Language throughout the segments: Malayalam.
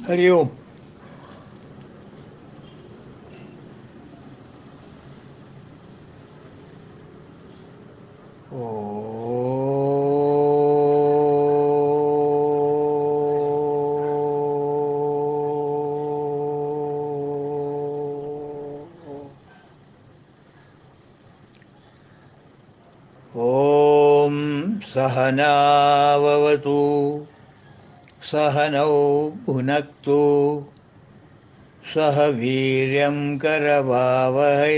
ഹരി ഓം ॐ सहनाववतु सहनौ भुनक्तु सह वीर्यं करवावहै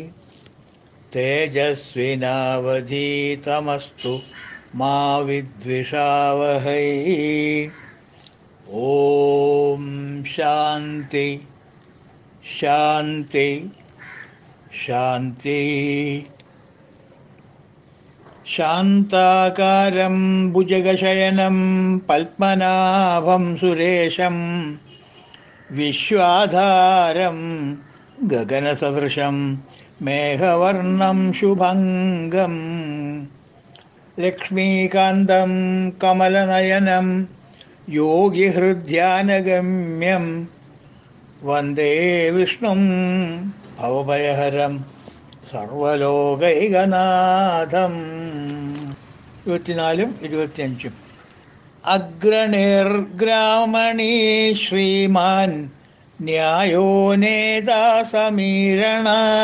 तेजस्विनावधीतमस्तु मा विद्विषावहै ॐ शान्ति शान्ति शान्ति शान्ताकारं भुजगशयनं पद्मनाभं सुरेशं विश्वाधारं गगनसदृशं मेघवर्णं शुभङ्गं लक्ष्मीकान्तं कमलनयनं योगिहृद्यानगम्यं वन्दे विष्णुं भवभयहरं സർവലോകൈകനാഥം ഇരുപത്തിനാലും ഇരുപത്തിയഞ്ചും അഗ്രണിർഗ്രാമണി ശ്രീമാൻ ന്യായോ നേതാ സമീരണ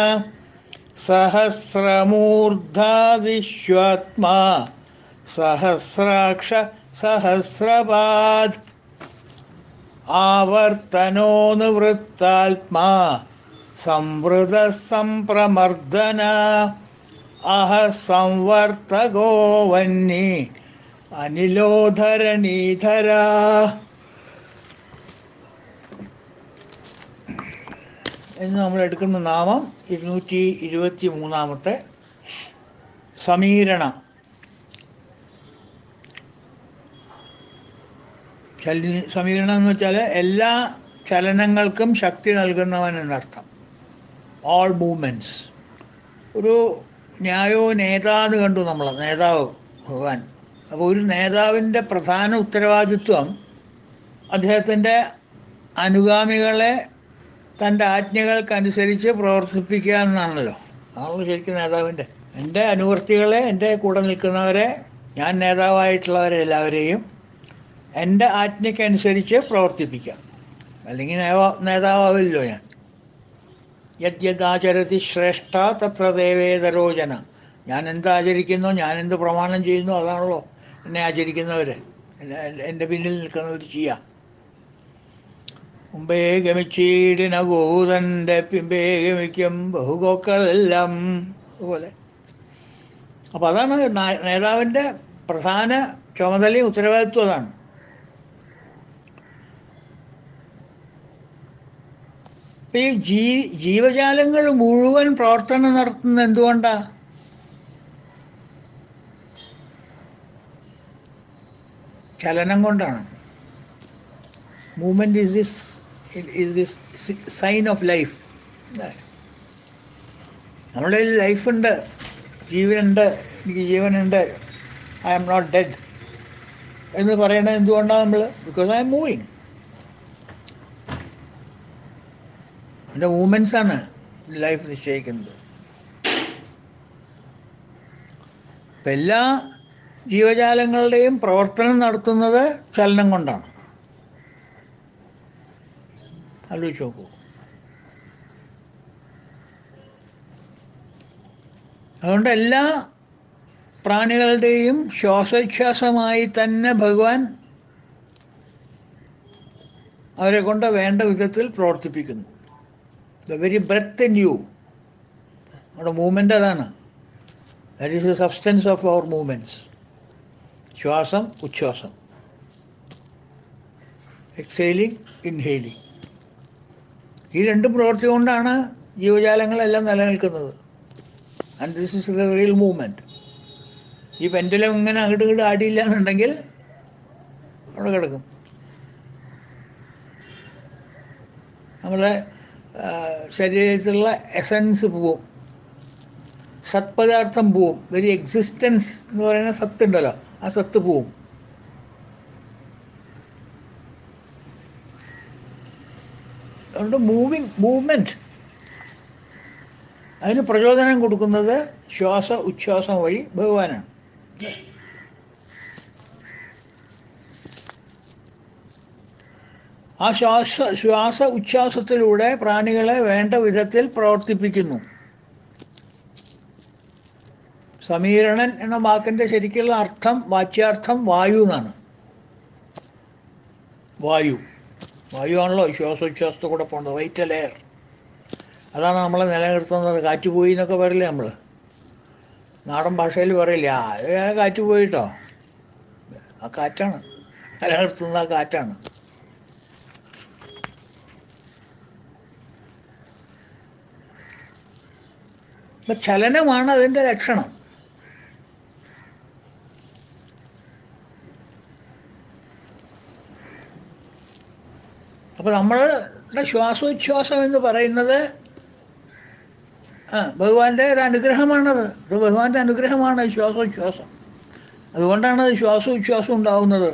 സഹസ്രമൂർധ വിശ്വാത്മാ സഹസ്രാക്ഷ സഹസ്രപാദ് ആവർത്തനോ നിവൃത്താത്മാ സംവൃത സംപ്രമർദ്ദന അഹ സംവർത്തകോ വന്നി അനിലോധരണീധര എന്ന് നമ്മൾ എടുക്കുന്ന നാമം ഇരുന്നൂറ്റി ഇരുപത്തി മൂന്നാമത്തെ സമീരണ ചലി സമീരണം എന്ന് വെച്ചാൽ എല്ലാ ചലനങ്ങൾക്കും ശക്തി നൽകുന്നവൻ എന്നർത്ഥം ഓൾ മൂവ്മെൻറ്റ്സ് ഒരു ന്യായോ നേതാന്ന് കണ്ടു നമ്മൾ നേതാവ് ഭഗവാൻ അപ്പോൾ ഒരു നേതാവിൻ്റെ പ്രധാന ഉത്തരവാദിത്വം അദ്ദേഹത്തിൻ്റെ അനുഗാമികളെ തൻ്റെ ആജ്ഞകൾക്കനുസരിച്ച് പ്രവർത്തിപ്പിക്കുക എന്നാണല്ലോ അതാണല്ലോ ശരിക്കും നേതാവിൻ്റെ എൻ്റെ അനുവർത്തികളെ എൻ്റെ കൂടെ നിൽക്കുന്നവരെ ഞാൻ നേതാവായിട്ടുള്ളവരെ എല്ലാവരെയും എൻ്റെ ആജ്ഞയ്ക്കനുസരിച്ച് പ്രവർത്തിപ്പിക്കാം അല്ലെങ്കിൽ നേതാ നേതാവില്ലോ ഞാൻ യദ്യദാചരതി ശ്രേഷ്ഠ തത്ര ദേവേതരോചന ഞാൻ എന്ത് ആചരിക്കുന്നു ഞാൻ എന്ത് പ്രമാണം ചെയ്യുന്നു അതാണല്ലോ എന്നെ ആചരിക്കുന്നവർ എൻ്റെ പിന്നിൽ നിൽക്കുന്നവർ ചെയ്യുക മുമ്പേ ഗമിച്ചീടിന ഗോതൻ്റെ പിമ്പേ ഗമിക്കും ബഹുഗോക്കളെല്ലാം അതുപോലെ അപ്പോൾ അതാണ് നേതാവിൻ്റെ പ്രധാന ചുമതലയും ഉത്തരവാദിത്വം അതാണ് ഈ ജീ ജീവജാലങ്ങൾ മുഴുവൻ പ്രവർത്തനം നടത്തുന്നത് എന്തുകൊണ്ടാ ചലനം കൊണ്ടാണ് movement is this is this sign of life നമ്മുടെ ലൈഫുണ്ട് ജീവനുണ്ട് എനിക്ക് ജീവനുണ്ട് ഐ ആം നോട്ട് ഡെഡ് എന്ന് പറയണത് എന്തുകൊണ്ടാണ് നമ്മൾ ബിക്കോസ് ഐ എം മൂവിങ് എൻ്റെ മൂമെൻറ്റ്സ് ആണ് ലൈഫ് നിശ്ചയിക്കുന്നത് അപ്പം എല്ലാ ജീവജാലങ്ങളുടെയും പ്രവർത്തനം നടത്തുന്നത് ചലനം കൊണ്ടാണ് ആലോചിച്ച് നോക്കൂ അതുകൊണ്ട് എല്ലാ പ്രാണികളുടെയും ശ്വാസോച്ഛ്വാസമായി തന്നെ ഭഗവാൻ അവരെ കൊണ്ട് വേണ്ട വിധത്തിൽ പ്രവർത്തിപ്പിക്കുന്നു the very breath in U നമ്മുടെ മൂവ്മെൻ്റ് അതാണ് that is the substance of our movements ശ്വാസം ഉച്ഛ്വാസം എക്സൈലിംഗ് ഇൻഹെയിലിംഗ് ഈ രണ്ട് പ്രവൃത്തി കൊണ്ടാണ് ജീവജാലങ്ങളെല്ലാം നിലനിൽക്കുന്നത് and this is the real movement ഈ പെൻഡലം ഇങ്ങനെ അങ്ങോട്ട് ഇങ്ങോട്ട് ആടിയില്ല എന്നുണ്ടെങ്കിൽ അവിടെ കിടക്കും നമ്മളെ ശരീരത്തിലുള്ള എസൻസ് പോവും സത്പദാർത്ഥം പോവും വെരി എക്സിസ്റ്റൻസ് എന്ന് പറയുന്ന സത്ത് ഉണ്ടല്ലോ ആ സത്ത് പോവും അതുകൊണ്ട് മൂവിങ് മൂവ്മെൻറ്റ് അതിന് പ്രചോദനം കൊടുക്കുന്നത് ശ്വാസ ഉച്ഛ്വാസം വഴി ഭഗവാനാണ് ആ ശ്വാസ ശ്വാസ ഉച്ഛ്വാസത്തിലൂടെ പ്രാണികളെ വേണ്ട വിധത്തിൽ പ്രവർത്തിപ്പിക്കുന്നു സമീരണൻ എന്ന വാക്കിൻ്റെ ശരിക്കുള്ള അർത്ഥം വാച്യാർത്ഥം വായു എന്നാണ് വായു വായു ആണല്ലോ ശ്വാസോച്ഛ്വാസത്തിൽ കൂടെ പോകുന്നത് വൈറ്റൽ എയർ അതാണ് നമ്മളെ നിലനിർത്തുന്നത് കാറ്റ് പോയി എന്നൊക്കെ പറയില്ലേ നമ്മൾ നാടൻ ഭാഷയിൽ പറയില്ല ആ അത് കാറ്റ് പോയിട്ടോ ആ കാറ്റാണ് നിലനിർത്തുന്ന ആ കാറ്റാണ് അപ്പം ചലനമാണ് അതിൻ്റെ ലക്ഷണം അപ്പോൾ നമ്മളുടെ ശ്വാസോച്ഛ്വാസം എന്ന് പറയുന്നത് ആ ഭഗവാന്റെ ഒരു അനുഗ്രഹമാണത് ഇത് ഭഗവാന്റെ അനുഗ്രഹമാണ് ശ്വാസോച്ഛ്വാസം അതുകൊണ്ടാണ് അത് ശ്വാസോച്ഛ്വാസം ഉണ്ടാവുന്നത്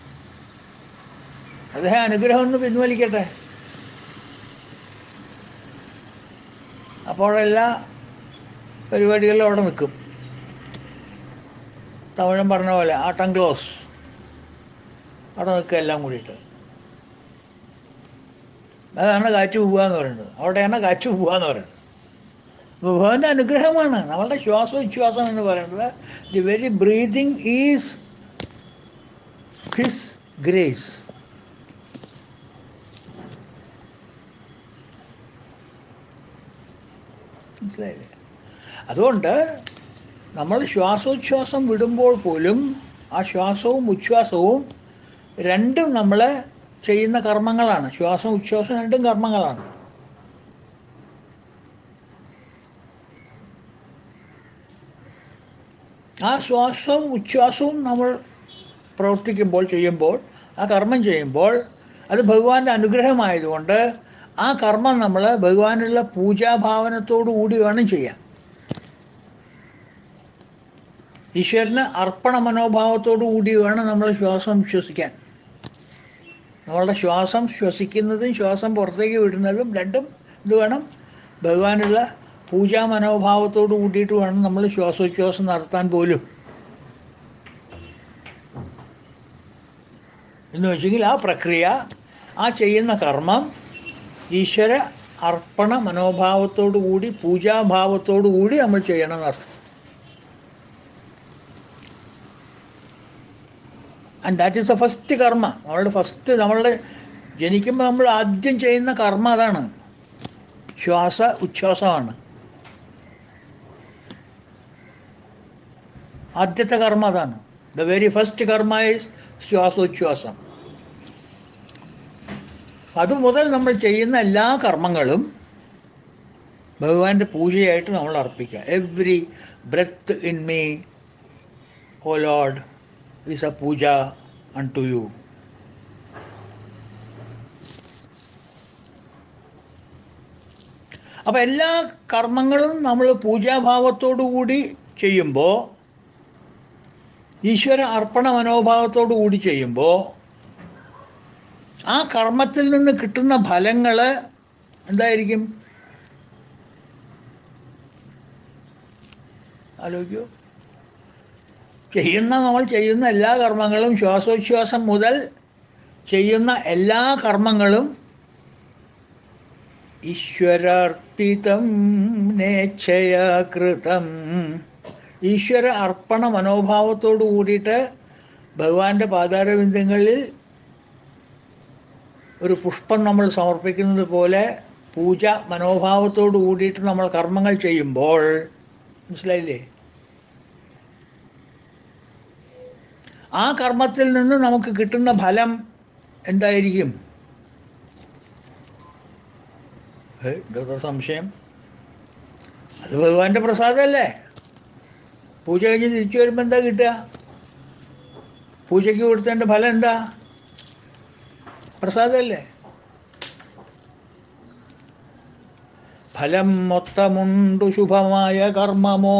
അദ്ദേഹം അനുഗ്രഹം ഒന്ന് പിൻവലിക്കട്ടെ അപ്പോഴെല്ലാ പരിപാടികളും അവിടെ നിൽക്കും തമിഴൻ പറഞ്ഞ പോലെ ആട്ടം ക്ലോസ് അവിടെ നിൽക്കുക എല്ലാം കൂടിയിട്ട് അതാണ് കാറ്റ് പോവുക എന്ന് പറയുന്നത് അവിടെയാണ് കാറ്റ് പോവുക എന്ന് പറയുന്നത് അപ്പോൾ ഭഗവാന്റെ അനുഗ്രഹമാണ് നമ്മളുടെ ശ്വാസോച്ഛ്വാസം എന്ന് പറയുന്നത് the very breathing is his grace മനസ്സിലായില്ലേ അതുകൊണ്ട് നമ്മൾ ശ്വാസോച്ഛ്വാസം വിടുമ്പോൾ പോലും ആ ശ്വാസവും ഉച്ഛ്വാസവും രണ്ടും നമ്മൾ ചെയ്യുന്ന കർമ്മങ്ങളാണ് ശ്വാസം ഉച്ഛ്വാസം രണ്ടും കർമ്മങ്ങളാണ് ആ ശ്വാസവും ഉച്ഛ്വാസവും നമ്മൾ പ്രവർത്തിക്കുമ്പോൾ ചെയ്യുമ്പോൾ ആ കർമ്മം ചെയ്യുമ്പോൾ അത് ഭഗവാന്റെ അനുഗ്രഹമായതുകൊണ്ട് ആ കർമ്മം നമ്മൾ ഭഗവാനുള്ള പൂജാഭാവനത്തോടു കൂടി വേണം ചെയ്യാൻ ഈശ്വരന് അർപ്പണ മനോഭാവത്തോടു കൂടി വേണം നമ്മൾ ശ്വാസം ശ്വസിക്കാൻ നമ്മളുടെ ശ്വാസം ശ്വസിക്കുന്നതും ശ്വാസം പുറത്തേക്ക് വിടുന്നതും രണ്ടും ഇത് വേണം ഭഗവാനുള്ള പൂജാ മനോഭാവത്തോട് കൂടിയിട്ട് വേണം നമ്മൾ ശ്വാസോച്ഛ്വാസം നടത്താൻ പോലും എന്ന് വെച്ചെങ്കിൽ ആ പ്രക്രിയ ആ ചെയ്യുന്ന കർമ്മം ഈശ്വര അർപ്പണ മനോഭാവത്തോടു കൂടി പൂജാഭാവത്തോടു കൂടി നമ്മൾ ചെയ്യണം എന്നർത്ഥം and that is the first karma നമ്മളുടെ ഫസ്റ്റ് നമ്മളുടെ ജനിക്കുമ്പോൾ നമ്മൾ ആദ്യം ചെയ്യുന്ന കർമ്മ അതാണ് ശ്വാസ ഉച്ഛ്വാസമാണ് ആദ്യത്തെ കർമ്മ അതാണ് the very first karma is ശ്വാസോച്ഛ്വാസം അതുമുതൽ നമ്മൾ ചെയ്യുന്ന എല്ലാ കർമ്മങ്ങളും ഭഗവാന്റെ പൂജയായിട്ട് നമ്മൾ അർപ്പിക്കുക every breath in me O lord is a puja unto you അപ്പം എല്ലാ കർമ്മങ്ങളും നമ്മൾ പൂജാഭാവത്തോടു കൂടി ചെയ്യുമ്പോൾ ഈശ്വര അർപ്പണ മനോഭാവത്തോടു കൂടി ചെയ്യുമ്പോൾ ആ കർമ്മത്തിൽ നിന്ന് കിട്ടുന്ന ഫലങ്ങൾ എന്തായിരിക്കും ആലോചിക്കൂ ചെയ്യുന്ന നമ്മൾ ചെയ്യുന്ന എല്ലാ കർമ്മങ്ങളും ശ്വാസോച്ഛ്വാസം മുതൽ ചെയ്യുന്ന എല്ലാ കർമ്മങ്ങളും ഈശ്വരാർപ്പിതം നേച്ഛയാ കൃതം ഈശ്വര അർപ്പണ മനോഭാവത്തോടു കൂടിയിട്ട് ഭഗവാന്റെ പാതാരബിന്ദങ്ങളിൽ ഒരു പുഷ്പം നമ്മൾ സമർപ്പിക്കുന്നത് പോലെ പൂജ മനോഭാവത്തോടു കൂടിയിട്ട് നമ്മൾ കർമ്മങ്ങൾ ചെയ്യുമ്പോൾ മനസ്സിലായില്ലേ ആ കർമ്മത്തിൽ നിന്ന് നമുക്ക് കിട്ടുന്ന ഫലം എന്തായിരിക്കും ഏ, ഇതൊക്കെ സംശയം അത് ഭഗവാന്റെ പ്രസാദമല്ലേ പൂജ കഴിഞ്ഞ് തിരിച്ചു വരുമ്പോൾ എന്താ കിട്ടുക പൂജയ്ക്ക് കൊടുത്തതിൻ്റെ ഫലം എന്താ പ്രസാദമല്ലേ ഫലം മൊത്തമുണ്ടു ശുഭമായ കർമ്മമോ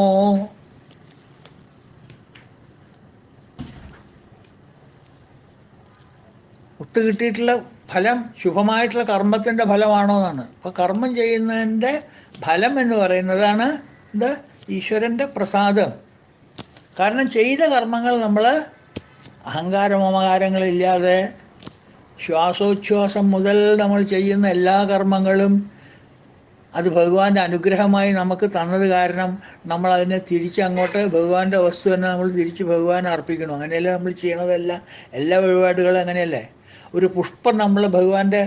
ഒത്തു കിട്ടിയിട്ടുള്ള ഫലം ശുഭമായിട്ടുള്ള കർമ്മത്തിൻ്റെ ഫലമാണോ എന്നാണ് അപ്പോൾ കർമ്മം ചെയ്യുന്നതിൻ്റെ ഫലം എന്ന് പറയുന്നതാണ് എന്ത് ഈശ്വരൻ്റെ പ്രസാദം കാരണം ചെയ്ത കർമ്മങ്ങൾ നമ്മൾ അഹങ്കാരമമകാരങ്ങളില്ലാതെ ശ്വാസോച്ഛ്വാസം മുതൽ നമ്മൾ ചെയ്യുന്ന എല്ലാ കർമ്മങ്ങളും അത് ഭഗവാന്റെ അനുഗ്രഹമായി നമുക്ക് തന്നത് കാരണം നമ്മൾ അതിനെ തിരിച്ച് അങ്ങോട്ട് ഭഗവാന്റെ വസ്തു തന്നെ നമ്മൾ തിരിച്ച് ഭഗവാൻ അർപ്പിക്കണം അങ്ങനെയല്ലേ നമ്മൾ ചെയ്യണതെല്ലാം എല്ലാ വഴിപാടുകളും അങ്ങനെയല്ലേ ഒരു പുഷ്പം നമ്മൾ ഭഗവാന്റെ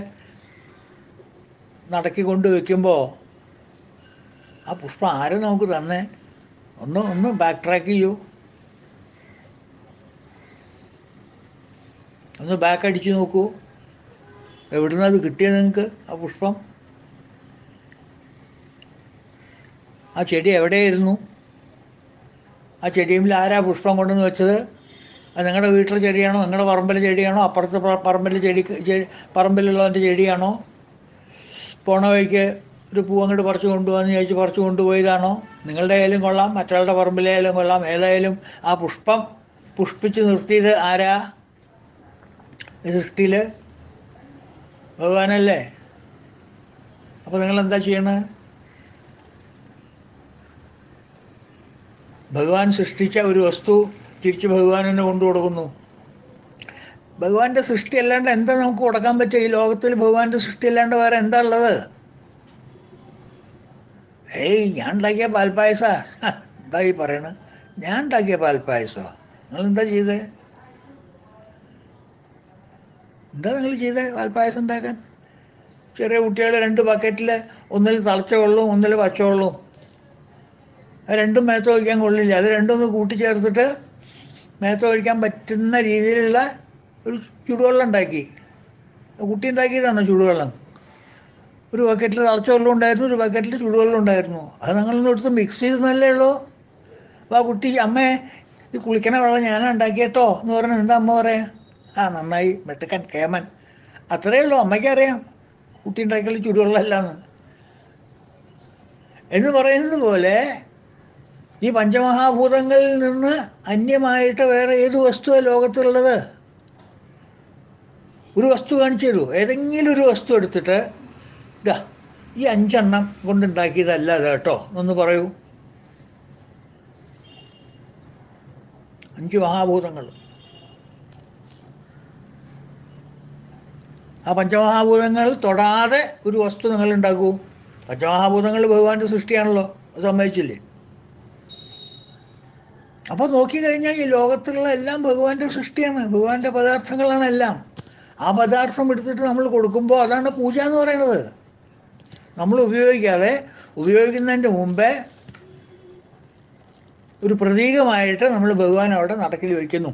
നടക്കി കൊണ്ട് വെക്കുമ്പോൾ ആ പുഷ്പം ആരും നമുക്ക് തന്നേ ഒന്ന് ഒന്ന് ബാക്ക് ട്രാക്ക് ചെയ്യൂ ഒന്ന് ബാക്ക് അടിച്ചു നോക്കൂ എവിടുന്ന് അത് കിട്ടിയത് നിങ്ങൾക്ക് ആ പുഷ്പം ആ ചെടി എവിടെയായിരുന്നു ആ ചെടിയിൽ ആരാ പുഷ്പം കൊണ്ടുവന്ന് വെച്ചത് അത് നിങ്ങളുടെ വീട്ടിലെ ചെടിയാണോ നിങ്ങളുടെ പറമ്പിലെ ചെടിയാണോ അപ്പുറത്തെ പ- പറമ്പിലെ ചെടി ചെ- പറമ്പിലുള്ളവൻ്റെ ചെടിയാണോ പോണ വഴിക്ക് ഒരു പൂ അങ്ങോട്ട് പറിച്ച് കൊണ്ടുപോകാന്ന് ചോദിച്ച് പറിച്ച് കൊണ്ടുപോയതാണോ നിങ്ങളുടെ ആയാലും കൊള്ളാം മറ്റൊരാളുടെ പറമ്പിലെ ആയാലും കൊള്ളാം ഏതായാലും ആ പുഷ്പം പുഷ്പിച്ച് നിർത്തിയത് ആരാ ഈ സൃഷ്ടിയിൽ ഭഗവാനല്ലേ അപ്പോൾ നിങ്ങൾ എന്താ ചെയ്യണത് ഭഗവാൻ സൃഷ്ടിച്ച ഒരു വസ്തു തിരിച്ച് ഭഗവാൻ തന്നെ കൊണ്ടു കൊടുക്കുന്നു ഭഗവാന്റെ സൃഷ്ടി അല്ലാണ്ട് എന്താ നമുക്ക് കൊടുക്കാൻ പറ്റുക ഈ ലോകത്തിൽ ഭഗവാന്റെ സൃഷ്ടി അല്ലാണ്ട് വേറെ എന്താ ഉള്ളത് ഏയ് ഞാൻ ഉണ്ടാക്കിയ പാൽപ്പായസ എന്താ ഈ പറയണത് ഞാൻ ഉണ്ടാക്കിയ പാൽപ്പായസോ നിങ്ങൾ എന്താ ചെയ്തേ എന്താ നിങ്ങൾ ചെയ്തേ പാൽപ്പായസം ഉണ്ടാക്കാൻ ചെറിയ കുട്ടികൾ രണ്ട് ബക്കറ്റിൽ ഒന്നിൽ തളച്ച വെള്ളവും ഒന്നിൽ പച്ചവെള്ളവും അത് രണ്ടും മേത്ത് ഒഴിക്കാൻ കൊള്ളില്ല അത് രണ്ടും ഒന്ന് കൂട്ടിച്ചേർത്തിട്ട് മേത്ത് ഒഴിക്കാൻ പറ്റുന്ന രീതിയിലുള്ള ഒരു ചുടുവെള്ളം ഉണ്ടാക്കി കുട്ടി ഉണ്ടാക്കിയതാണോ ചുടുവെള്ളം ഒരു ബക്കറ്റിൽ തിളച്ച വെള്ളം ഉണ്ടായിരുന്നു ഒരു ബക്കറ്റിൽ ചുടുവെള്ളം ഉണ്ടായിരുന്നു അത് നിങ്ങളൊന്നും എടുത്ത് മിക്സ് ചെയ്തെന്നല്ലേ ഉള്ളൂ അപ്പോൾ ആ കുട്ടി അമ്മേ ഇത് കുളിക്കണ വെള്ളം ഞാനാണ് ഉണ്ടാക്കിയട്ടോ എന്ന് പറഞ്ഞാൽ എന്താ അമ്മ പറയാ ആ നന്നായി മെട്ടുക്കൻ കേമൻ അത്രയേ ഉള്ളൂ അമ്മയ്ക്കറിയാം കുട്ടി ഉണ്ടാക്കിയാൽ ചുടുവെള്ളം അല്ലാന്ന് എന്ന് പറയുന്നത് പോലെ ഈ പഞ്ചമഹാഭൂതങ്ങളിൽ നിന്ന് അന്യമായിട്ട് വേറെ ഏത് വസ്തുവാണ് ലോകത്തുള്ളത് ഒരു വസ്തു കാണിച്ചു തരൂ ഏതെങ്കിലും ഒരു വസ്തു എടുത്തിട്ട് ഇതാ ഈ അഞ്ചെണ്ണം കൊണ്ടുണ്ടാക്കിയതല്ല അത് കേട്ടോ എന്ന് പറയൂ അഞ്ച് മഹാഭൂതങ്ങൾ ആ പഞ്ചമഹാഭൂതങ്ങൾ തൊടാതെ ഒരു വസ്തു നിങ്ങൾ ഉണ്ടാക്കൂ പഞ്ചമഹാഭൂതങ്ങൾ ഭഗവാന്റെ സൃഷ്ടിയാണല്ലോ അത് സമ്മതിച്ചില്ലേ അപ്പോൾ നോക്കിക്കഴിഞ്ഞാൽ ഈ ലോകത്തിലുള്ള എല്ലാം ഭഗവാന്റെ സൃഷ്ടിയാണ് ഭഗവാന്റെ പദാർത്ഥങ്ങളാണ് എല്ലാം ആ പദാർത്ഥം എടുത്തിട്ട് നമ്മൾ കൊടുക്കുമ്പോൾ അതാണ് പൂജ എന്ന് പറയുന്നത് നമ്മൾ ഉപയോഗിക്കാതെ ഉപയോഗിക്കുന്നതിൻ്റെ മുമ്പേ ഒരു പ്രതീകമായിട്ട് നമ്മൾ ഭഗവാൻ അവിടെ നടക്കിൽ വയ്ക്കുന്നു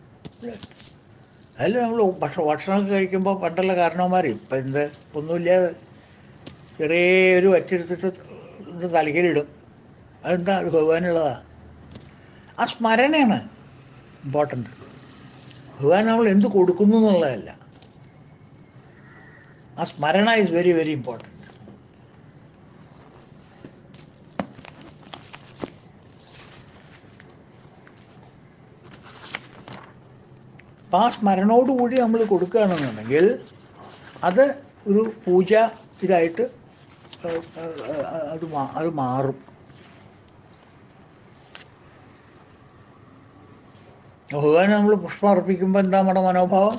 അതിൽ നമ്മൾ ഭക്ഷ ഭക്ഷണമൊക്കെ കഴിക്കുമ്പോൾ പണ്ടുള്ള കാരണവന്മാർ ഇപ്പം എന്ത് ഒന്നുമില്ലാതെ ചെറിയൊരു വറ്റെടുത്തിട്ട് ഇത് തലക്കിലിടും അതെന്താ അത് ഭഗവാനുള്ളതാ ആ സ്മരണയാണ് ഇമ്പോർട്ടൻ്റ് ഭഗവാൻ നമ്മൾ എന്ത് കൊടുക്കുന്നു എന്നുള്ളതല്ല ആ സ്മരണ ഈസ് വെരി വെരി ഇമ്പോർട്ടൻ്റ് അപ്പം ആ സ്മരണോടുകൂടി നമ്മൾ കൊടുക്കുകയാണെന്നുണ്ടെങ്കിൽ അത് ഒരു പൂജ ഇതായിട്ട് ഏഹ്, ഏഹ്, ഏഹ്, അത് മാ- അത് മാറും ഭഗവാന് നമ്മൾ പുഷ്പം അർപ്പിക്കുമ്പോൾ എന്താ നമ്മുടെ മനോഭാവം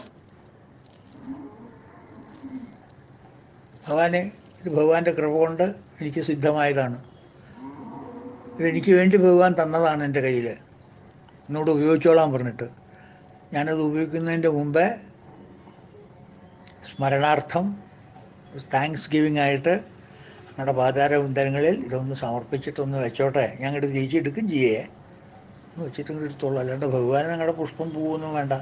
ഭഗവാനെ ഇത് ഭഗവാന്റെ കൃപ കൊണ്ട് എനിക്ക് സിദ്ധമായതാണ് ഇതെനിക്ക് വേണ്ടി ഭഗവാൻ തന്നതാണ് എൻ്റെ കയ്യിൽ എന്നോട് ഉപയോഗിച്ചോളാൻ പറഞ്ഞിട്ട് ഞാനത് ഉപയോഗിക്കുന്നതിൻ്റെ മുമ്പേ സ്മരണാർത്ഥം താങ്ക്സ് ഗിവിങ് ആയിട്ട് ഞങ്ങളുടെ പാതാര ഉന്തരങ്ങളിൽ ഇതൊന്ന് സമർപ്പിച്ചിട്ടൊന്ന് വെച്ചോട്ടെ ഞങ്ങൾ തിരിച്ചെടുക്കും ചെയ്യേ എന്ന് വെച്ചിട്ട് ഇങ്ങോട്ട് എടുത്തോളൂ അല്ലാണ്ട് ഭഗവാന് ഞങ്ങളുടെ പുഷ്പം പൂവൊന്നും വേണ്ട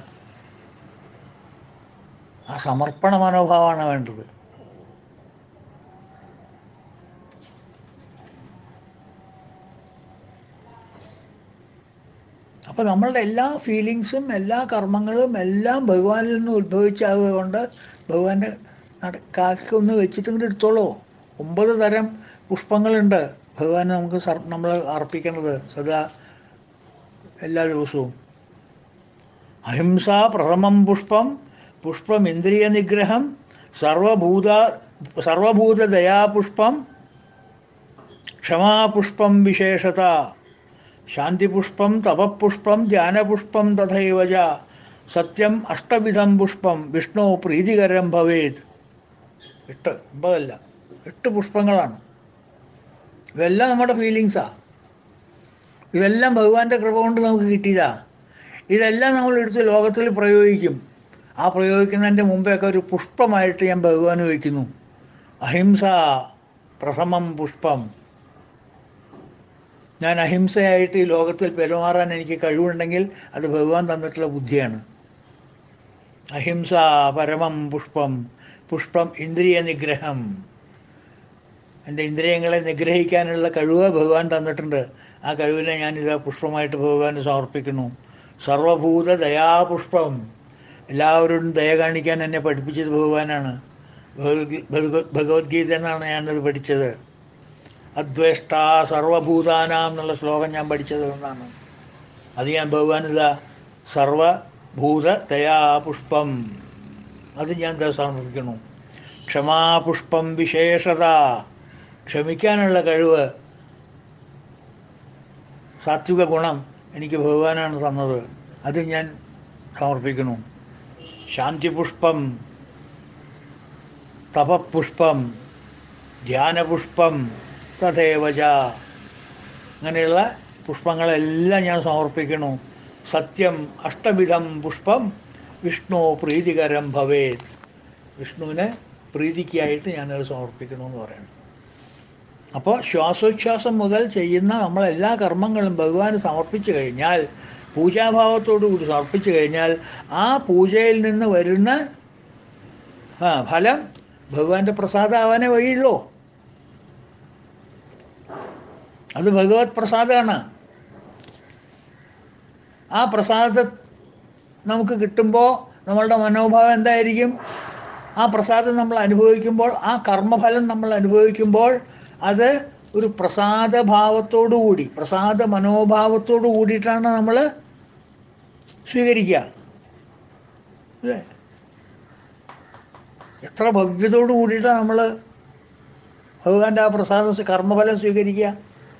ആ സമർപ്പണ മനോഭാവമാണ് വേണ്ടത് അപ്പോൾ നമ്മളുടെ എല്ലാ ഫീലിങ്സും എല്ലാ കർമ്മങ്ങളും എല്ലാം ഭഗവാനിൽ നിന്ന് ഉത്ഭവിച്ചാവുക കൊണ്ട് ഭഗവാന്റെ നട കാക്കൊന്ന് വെച്ചിട്ട് ഇങ്ങോട്ട് എടുത്തോളൂ ഒമ്പത് തരം പുഷ്പങ്ങളുണ്ട് ഭഗവാന് നമുക്ക് സർ നമ്മൾ അർപ്പിക്കുന്നത് സദാ എല്ലാ ദിവസവും അഹിംസ പ്രഥമം പുഷ്പം പുഷ്പം ഇന്ദ്രിയ നിഗ്രഹം സർവഭൂത സർവഭൂതദയാപുഷ്പം ക്ഷമാപുഷ്പം വിശേഷത ശാന്തിപുഷ്പം തപപുഷ്പം ധ്യാനപുഷ്പം തഥൈവ ച സത്യം അഷ്ടവിധം പുഷ്പം വിഷ്ണു പ്രീതികരം ഭവേത് എട്ട് ഒമ്പതല്ല എട്ട് പുഷ്പങ്ങളാണ് ഇതെല്ലാം നമ്മുടെ ഫീലിങ്സാണ് ഇതെല്ലാം ഭഗവാന്റെ കൃപ കൊണ്ട് നമുക്ക് കിട്ടിയതാ ഇതെല്ലാം നമ്മൾ എടുത്ത് ലോകത്തിൽ പ്രയോഗിക്കും ആ പ്രയോഗിക്കുന്നതിൻ്റെ മുമ്പെയൊക്കെ ഒരു പുഷ്പമായിട്ട് ഞാൻ ഭഗവാന് വയ്ക്കുന്നു അഹിംസ പ്രഥമം പുഷ്പം ഞാൻ അഹിംസയായിട്ട് ഈ ലോകത്തിൽ പെരുമാറാൻ എനിക്ക് കഴിവുണ്ടെങ്കിൽ അത് ഭഗവാൻ തന്നിട്ടുള്ള ബുദ്ധിയാണ് അഹിംസ പരമം പുഷ്പം പുഷ്പം ഇന്ദ്രിയ നിഗ്രഹം എൻ്റെ ഇന്ദ്രിയങ്ങളെ നിഗ്രഹിക്കാനുള്ള കഴിവ് ഭഗവാൻ തന്നിട്ടുണ്ട് ആ കഴിവിനെ ഞാനിത് പുഷ്പമായിട്ട് ഭഗവാന് സമർപ്പിക്കുന്നു സർവഭൂത ദയാപുഷ്പം എല്ലാവരോടും ദയ കാണിക്കാൻ എന്നെ പഠിപ്പിച്ചത് ഭഗവാനാണ് ഭഗവത്ഗീ- ഭഗവത് ഭഗവത്ഗീത എന്നാണ് ഞാനത് പഠിച്ചത് അദ്വേഷ്ട സർവഭൂതാനാം എന്നുള്ള ശ്ലോകം ഞാൻ പഠിച്ചത് എന്നാണ് അത് ഞാൻ ഭഗവാനിതാ സർവഭൂത ദയാപുഷ്പം അത് ഞാൻ ദാ സമർപ്പിക്കുന്നു ക്ഷമാപുഷ്പം വിശേഷത ക്ഷമിക്കാനുള്ള കഴിവ് സാത്വിക ഗുണം എനിക്ക് ഭഗവാനാണ് തന്നത് അത് ഞാൻ സമർപ്പിക്കുന്നു ശാന്തിപുഷ്പം തപപുഷ്പം ധ്യാനപുഷ്പം തഥേവച അങ്ങനെയുള്ള പുഷ്പങ്ങളെല്ലാം ഞാൻ സമർപ്പിക്കുന്നു സത്യം അഷ്ടവിധം പുഷ്പം വിഷ്ണു പ്രീതികരം ഭവേത് വിഷ്ണുവിനെ പ്രീതിക്കായിട്ട് ഞാനത് സമർപ്പിക്കുന്നു എന്ന് പറയുന്നു അപ്പോൾ ശ്വാസോച്ഛ്വാസം മുതൽ ചെയ്യുന്ന നമ്മളെല്ലാ കർമ്മങ്ങളും ഭഗവാന് സമർപ്പിച്ചു കഴിഞ്ഞാൽ പൂജാഭാവത്തോടു കൂടി സമർപ്പിച്ചു കഴിഞ്ഞാൽ ആ പൂജയിൽ നിന്ന് വരുന്ന ആ ഫലം ഭഗവാന്റെ പ്രസാദമാവാനേ വഴിയുള്ളൂ അത് ഭഗവത് പ്രസാദമാണ് ആ പ്രസാദ നമുക്ക് കിട്ടുമ്പോൾ നമ്മളുടെ മനോഭാവം എന്തായിരിക്കും ആ പ്രസാദം നമ്മൾ അനുഭവിക്കുമ്പോൾ ആ കർമ്മഫലം നമ്മൾ അനുഭവിക്കുമ്പോൾ അത് ഒരു പ്രസാദഭാവത്തോടു കൂടി പ്രസാദ മനോഭാവത്തോടു കൂടിയിട്ടാണ് നമ്മൾ സ്വീകരിക്കുക അല്ലേ എത്ര ഭവ്യതയോട് കൂടിയിട്ടാണ് നമ്മൾ ഭഗവാന്റെ ആ പ്രസാദം സ്വീ- കർമ്മഫലം സ്വീകരിക്കുക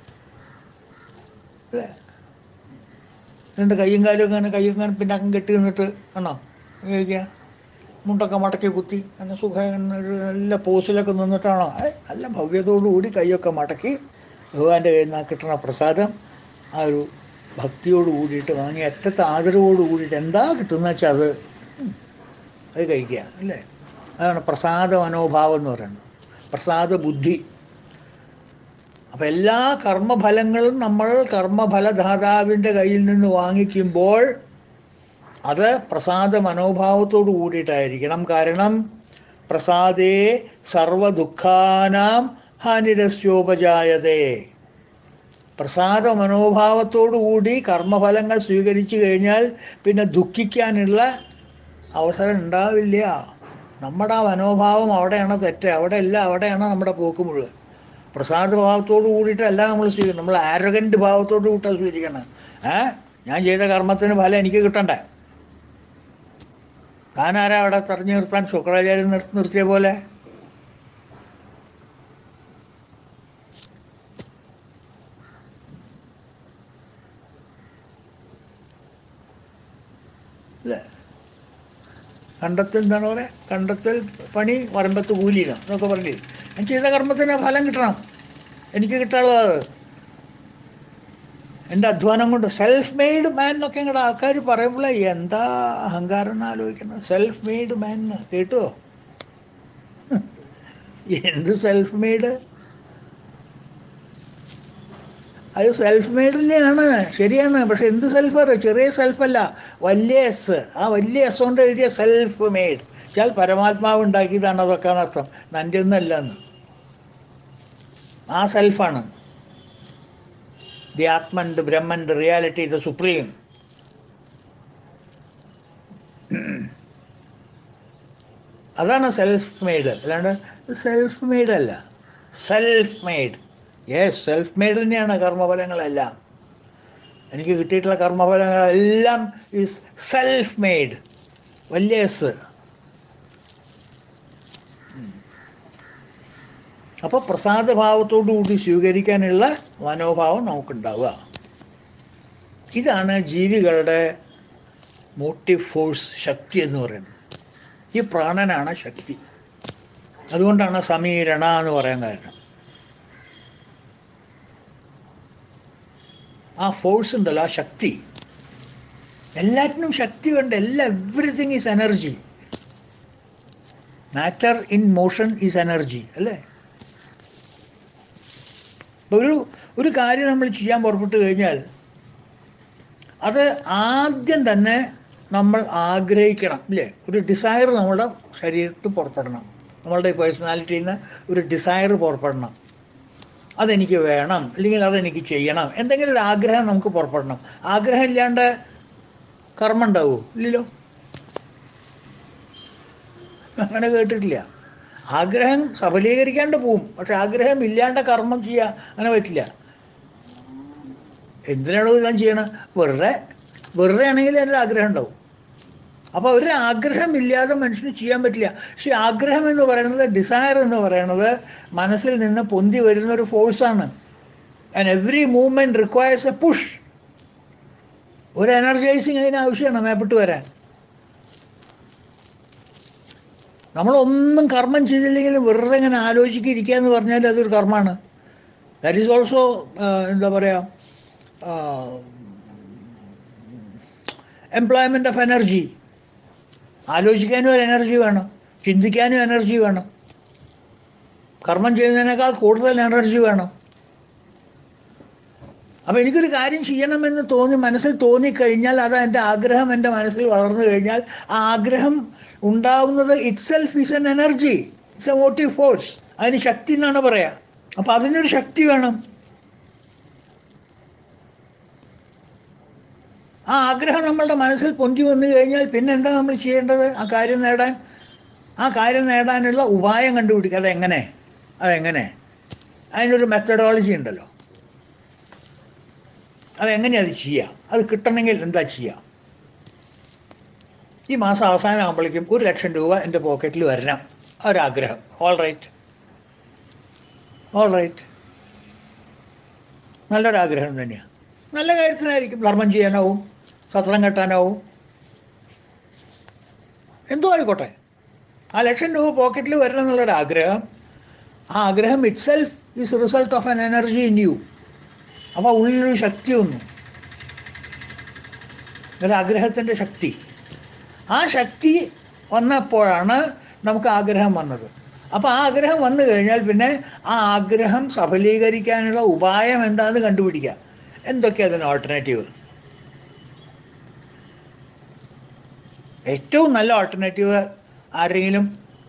അല്ലേ രണ്ട് കയ്യും കാലും ഇങ്ങനെ കയ്യും ഇങ്ങനെ പിന്നാക്കം കെട്ടി നിന്നിട്ട് ആണോ ഉപയോഗിക്കുക മുണ്ടൊക്കെ മടക്കി കുത്തി അങ്ങനെ സുഖം ഒരു നല്ല പോസിലൊക്കെ നിന്നിട്ടാണോ ഏ, നല്ല ഭവ്യതയോടു കൂടി കൈയൊക്കെ മടക്കി ഭഗവാന്റെ കയ്യിൽ നിന്ന് കിട്ടുന്ന പ്രസാദം ആ ഒരു ഭക്തിയോട് കൂടിയിട്ട് വാങ്ങി അറ്റത്തെ ആദരവോട് കൂടിയിട്ട് എന്താ കിട്ടുന്നത് വെച്ചാൽ അത് ഉം, അത് കഴിക്കുക അല്ലേ അതാണ് പ്രസാദ മനോഭാവം എന്ന് പറയുന്നത് പ്രസാദ ബുദ്ധി അപ്പം എല്ലാ കർമ്മഫലങ്ങളും നമ്മൾ കർമ്മഫലദാതാവിൻ്റെ കയ്യിൽ നിന്ന് വാങ്ങിക്കുമ്പോൾ അത് പ്രസാദ മനോഭാവത്തോട് കൂടിയിട്ടായിരിക്കണം കാരണം പ്രസാദേ സർവദുഃഖാനാം ഹാനിരസ്യോപജായതേ പ്രസാദ മനോഭാവത്തോടു കൂടി കർമ്മഫലങ്ങൾ സ്വീകരിച്ചു കഴിഞ്ഞാൽ പിന്നെ ദുഃഖിക്കാനുള്ള അവസരം ഉണ്ടാവില്ല നമ്മുടെ ആ മനോഭാവം അവിടെയാണ് തെറ്റ് അവിടെയല്ല അവിടെയാണ് നമ്മുടെ പോക്ക് മുഴുവൻ പ്രസാദ ഭാവത്തോട് കൂടിയിട്ടല്ല നമ്മൾ സ്വീകരിക്കണം നമ്മൾ ആരോഗൻ്റ് ഭാവത്തോട് കൂട്ടാ സ്വീകരിക്കണം ഏ ഞാൻ ചെയ്ത കർമ്മത്തിന് ഫലം എനിക്ക് കിട്ടണ്ടേ താനാരാ അവിടെ തടഞ്ഞു നിർത്താൻ ശുക്രാചാര്യൻ നിർത്തി നിർത്തിയ പോലെ അല്ലേ കണ്ടെത്തൽ എന്താണ് പറയുക കണ്ടെത്തൽ പണി വരമ്പത്ത് കൂലി എന്നാ എന്നൊക്കെ പറഞ്ഞില്ലേ ഞാൻ ചെയ്ത കർമ്മത്തിന് ഫലം കിട്ടണം എനിക്ക് കിട്ടാനുള്ളത് അത് എൻ്റെ അധ്വാനം കൊണ്ട് സെൽഫ് മെയ്ഡ് മാൻ എന്നൊക്കെ ഇങ്ങോട്ട് ആൾക്കാർ പറയുമ്പോൾ എന്താ അഹങ്കാരം എന്ന് ആലോചിക്കുന്നത് സെൽഫ് മെയ്ഡ് മാൻ കേട്ടോ എന്ത് സെൽഫ് മെയ്ഡ് അത് സെൽഫ് മെയ്ഡ് തന്നെയാണ് ശരിയാണ് പക്ഷെ എന്ത് സെൽഫ് അറിയോ ചെറിയ സെൽഫല്ല വലിയ എസ് ആ വലിയ എസ് കൊണ്ട് എഴുതിയ സെൽഫ് മെയ്ഡ് വെച്ചാൽ പരമാത്മാവ് ഉണ്ടാക്കിയതാണ് അതൊക്കെ എന്നർത്ഥം നൻ്റെ ഒന്നല്ല എന്ന് ആ സെൽഫാണ് the Atman the Brahman the reality the supreme അതാണ് സെൽഫ് മെയ്ഡ് അല്ലാണ്ട് സെൽഫ് മെയ്ഡ് അല്ല self made yes self made തന്നെയാണ് കർമ്മഫലങ്ങളെല്ലാം എനിക്ക് കിട്ടിയിട്ടുള്ള കർമ്മഫലങ്ങളെല്ലാം ഈസ് സെൽഫ് മെയ്ഡ് വലിയ എസ് അപ്പോൾ പ്രസാദഭാവത്തോടു കൂടി സ്വീകരിക്കാനുള്ള മനോഭാവം നമുക്കുണ്ടാവുക ഇതാണ് ജീവികളുടെ മോട്ടീവ് ഫോഴ്സ് ശക്തി എന്ന് പറയുന്നത് ഈ പ്രാണനാണ് ശക്തി അതുകൊണ്ടാണ് സമീരണ എന്ന് പറയാൻ കാരണം ആ ഫോഴ്സ് ഉണ്ടല്ലോ ആ ശക്തി എല്ലാറ്റിനും ശക്തി വേണ്ട എല്ലാ everything is energy matter in motion is energy അല്ലേ ഇപ്പൊ ഒരു ഒരു കാര്യം നമ്മൾ ചെയ്യാൻ പുറപ്പെട്ടു കഴിഞ്ഞാൽ അത് ആദ്യം തന്നെ നമ്മൾ ആഗ്രഹിക്കണം ഇല്ലേ ഒരു ഡിസയർ നമ്മുടെ ശരീരത്തിൽ പുറപ്പെടണം നമ്മളുടെ പേഴ്സണാലിറ്റിയിൽ നിന്ന് ഒരു ഡിസയർ പുറപ്പെടണം അതെനിക്ക് വേണം അല്ലെങ്കിൽ അതെനിക്ക് ചെയ്യണം എന്തെങ്കിലും ഒരു ആഗ്രഹം നമുക്ക് പുറപ്പെടണം ആഗ്രഹം ഇല്ലാണ്ട് കർമ്മം ഉണ്ടാവുമോ ഇല്ലല്ലോ അങ്ങനെ കേട്ടിട്ടില്ല ആഗ്രഹം സഫലീകരിക്കാണ്ട് പോവും പക്ഷെ ആഗ്രഹം ഇല്ലാണ്ട് കർമ്മം ചെയ്യുക അങ്ങനെ പറ്റില്ല എന്തിനാണോ ഇതാ ചെയ്യണം വെറുതെ വെറുതെ ആണെങ്കിൽ അതിൻ്റെ ആഗ്രഹം ഉണ്ടാവും അപ്പോൾ ഒരു ആഗ്രഹം ഇല്ലാതെ മനുഷ്യന് ചെയ്യാൻ പറ്റില്ല പക്ഷെ ആഗ്രഹം എന്ന് പറയുന്നത് ഡിസയർ എന്ന് പറയുന്നത് മനസ്സിൽ നിന്ന് പൊന്തി വരുന്ന ഒരു ഫോഴ്സാണ് and every movement requires a push ഒരു എനർജൈസിങ് അതിന് ആവശ്യമാണ് മേപ്പിട്ട് വരാൻ നമ്മളൊന്നും കർമ്മം ചെയ്തില്ലെങ്കിലും വെറുതെ ഇങ്ങനെ ആലോചിക്കിരിക്കുക എന്ന് പറഞ്ഞാൽ അതൊരു കർമ്മമാണ് ദാറ്റ് ഈസ് ഓൾസോ എന്താ പറയുക എംപ്ലോയ്മെൻ്റ് ഓഫ് എനർജി ആലോചിക്കാനും ഒരു എനർജി വേണം ചിന്തിക്കാനും എനർജി വേണം കർമ്മം ചെയ്യുന്നതിനേക്കാൾ കൂടുതൽ എനർജി വേണം അപ്പോൾ എനിക്കൊരു കാര്യം ചെയ്യണമെന്ന് തോന്നി മനസ്സിൽ തോന്നിക്കഴിഞ്ഞാൽ അത് എൻ്റെ ആഗ്രഹം എൻ്റെ മനസ്സിൽ വളർന്നു കഴിഞ്ഞാൽ ആ ആഗ്രഹം ഉണ്ടാവുന്നത് it self is an energy it's a motive force അതിന് ശക്തി എന്നാണ് പറയാ അപ്പം അതിനൊരു ശക്തി വേണം ആ ആഗ്രഹം നമ്മളുടെ മനസ്സിൽ പൊന്തി വന്നു കഴിഞ്ഞാൽ പിന്നെ എന്താ നമ്മൾ ചെയ്യേണ്ടത് ആ കാര്യം നേടാൻ ആ കാര്യം നേടാനുള്ള ഉപായം കണ്ടുപിടിക്കുക അതെങ്ങനെ അതെങ്ങനെ അതിനൊരു മെത്തഡോളജി ഉണ്ടല്ലോ അതെങ്ങനെയാണ് അത് ചെയ്യുക അത് കിട്ടണമെങ്കിൽ എന്താ ചെയ്യുക ഈ മാസം അവസാനം ആകുമ്പോഴേക്കും ഒരു ലക്ഷം രൂപ എൻ്റെ പോക്കറ്റിൽ വരണം ഒരാഗ്രഹം ഓൾ റൈറ്റ് ഓൾ റൈറ്റ് നല്ലൊരാഗ്രഹം തന്നെയാണ് നല്ല കാര്യത്തിനായിരിക്കും ധർമ്മം ചെയ്യാനാവും സത്രം കെട്ടാനാവും എന്തോ ആയിക്കോട്ടെ ആ ലക്ഷം രൂപ പോക്കറ്റിൽ വരണം എന്നുള്ളൊരു ആഗ്രഹം ആ ആഗ്രഹം it self is result of an energy in you അപ്പോൾ ഉള്ളിലൊരു ശക്തി വന്നു ഒരു ആഗ്രഹത്തിൻ്റെ ശക്തി ആ ശക്തി വന്നപ്പോഴാണ് നമുക്ക് ആഗ്രഹം വന്നത് അപ്പോൾ ആ ആഗ്രഹം വന്നു കഴിഞ്ഞാൽ പിന്നെ ആ ആഗ്രഹം സഫലീകരിക്കാനുള്ള ഉപായം എന്താണെന്ന് കണ്ടുപിടിക്കുക എന്തൊക്കെയാണ് അതിന് ഓൾട്ടർനേറ്റീവ് ഏറ്റവും നല്ല ഓൾട്ടർനേറ്റീവ് ആരെങ്കിലും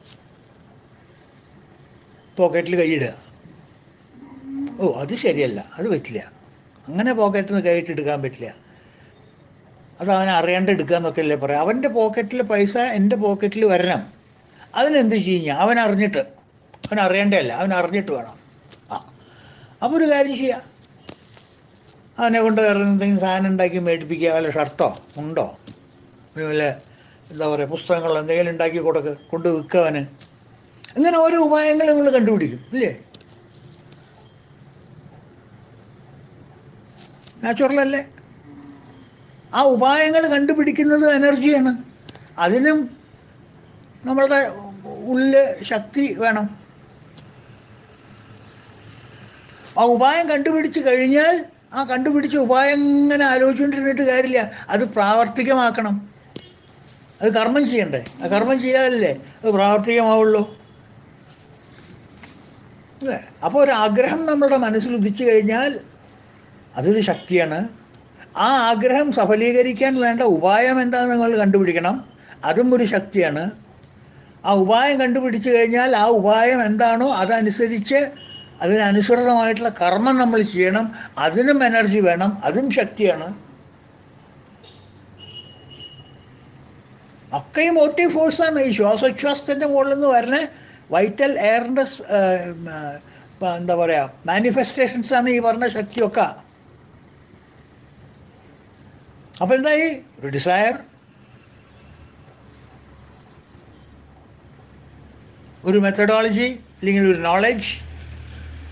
പോക്കറ്റിൽ കൈയിടുക ഓ അത് ശരിയല്ല അത് പറ്റില്ല അങ്ങനെ പോക്കറ്റിൽ നിന്ന് കൈയിട്ട് എടുക്കാൻ പറ്റില്ല അത് അവൻ അറിയാണ്ട് എടുക്കുക എന്നൊക്കെ അല്ലേ പറയാം അവൻ്റെ പോക്കറ്റിൽ പൈസ എൻ്റെ പോക്കറ്റിൽ വരണം അതിനെന്ത് ചെയ്യും ഞാൻ അവൻ അറിഞ്ഞിട്ട് അവൻ അറിയേണ്ടതല്ല അവൻ അറിഞ്ഞിട്ട് വേണം ആ അപ്പോൾ ഒരു കാര്യം ചെയ്യാം അവനെ കൊണ്ട് വേറെ എന്തെങ്കിലും സാധനം ഉണ്ടാക്കി മേടിപ്പിക്കുക വല്ല ഷർട്ടോ ഉണ്ടോ വല്ല എന്താ പറയുക പുസ്തകങ്ങൾ എന്തെങ്കിലും ഉണ്ടാക്കി കൊടുക്കുക കൊണ്ട് വിൽക്കുക അവന് അങ്ങനെ ഓരോ ഉപായങ്ങൾ നിങ്ങൾ കണ്ടുപിടിക്കും ഇല്ലേ നാച്ചുറൽ അല്ലേ ആ ഉപായങ്ങൾ കണ്ടുപിടിക്കുന്നത് എനർജിയാണ് അതിനും നമ്മളുടെ ഉള്ളില് ശക്തി വേണം ആ ഉപായം കണ്ടുപിടിച്ച് കഴിഞ്ഞാൽ ആ കണ്ടുപിടിച്ച ഉപായം ഇങ്ങനെ ആലോചിച്ചുകൊണ്ടിരുന്നിട്ട് കാര്യമില്ല അത് പ്രാവർത്തികമാക്കണം അത് കർമ്മം ചെയ്യണ്ടേ ആ കർമ്മം ചെയ്യാതല്ലേ അത് പ്രാവർത്തികമാവുള്ളൂ അല്ലേ അപ്പോൾ ഒരു ആഗ്രഹം നമ്മളുടെ മനസ്സിൽ ഉദിച്ചു കഴിഞ്ഞാൽ അതൊരു ശക്തിയാണ് ആ ആഗ്രഹം സഫലീകരിക്കാൻ വേണ്ട ഉപായം എന്താണെന്ന് നിങ്ങൾ കണ്ടുപിടിക്കണം അതും ഒരു ശക്തിയാണ് ആ ഉപായം കണ്ടുപിടിച്ചു കഴിഞ്ഞാൽ ആ ഉപായം എന്താണോ അതനുസരിച്ച് അതിനനുസൃതമായിട്ടുള്ള കർമ്മം നമ്മൾ ചെയ്യണം അതിനും എനർജി വേണം അതും ശക്തിയാണ് ഒക്കെ ഈ മോട്ടീവ് ഫോഴ്സാണ് ഈ ശ്വാസോച്ഛ്വാസത്തിൻ്റെ മുകളിൽ നിന്ന് വരുന്ന വൈറ്റൽ എയറിൻ്റെ എന്താ പറയുക മാനിഫെസ്റ്റേഷൻസ് ആണ് ഈ പറഞ്ഞ ശക്തിയൊക്കെ അപ്പം എന്തായി ഒരു ഡിസയർ ഒരു മെത്തഡോളജി അല്ലെങ്കിൽ ഒരു നോളജ്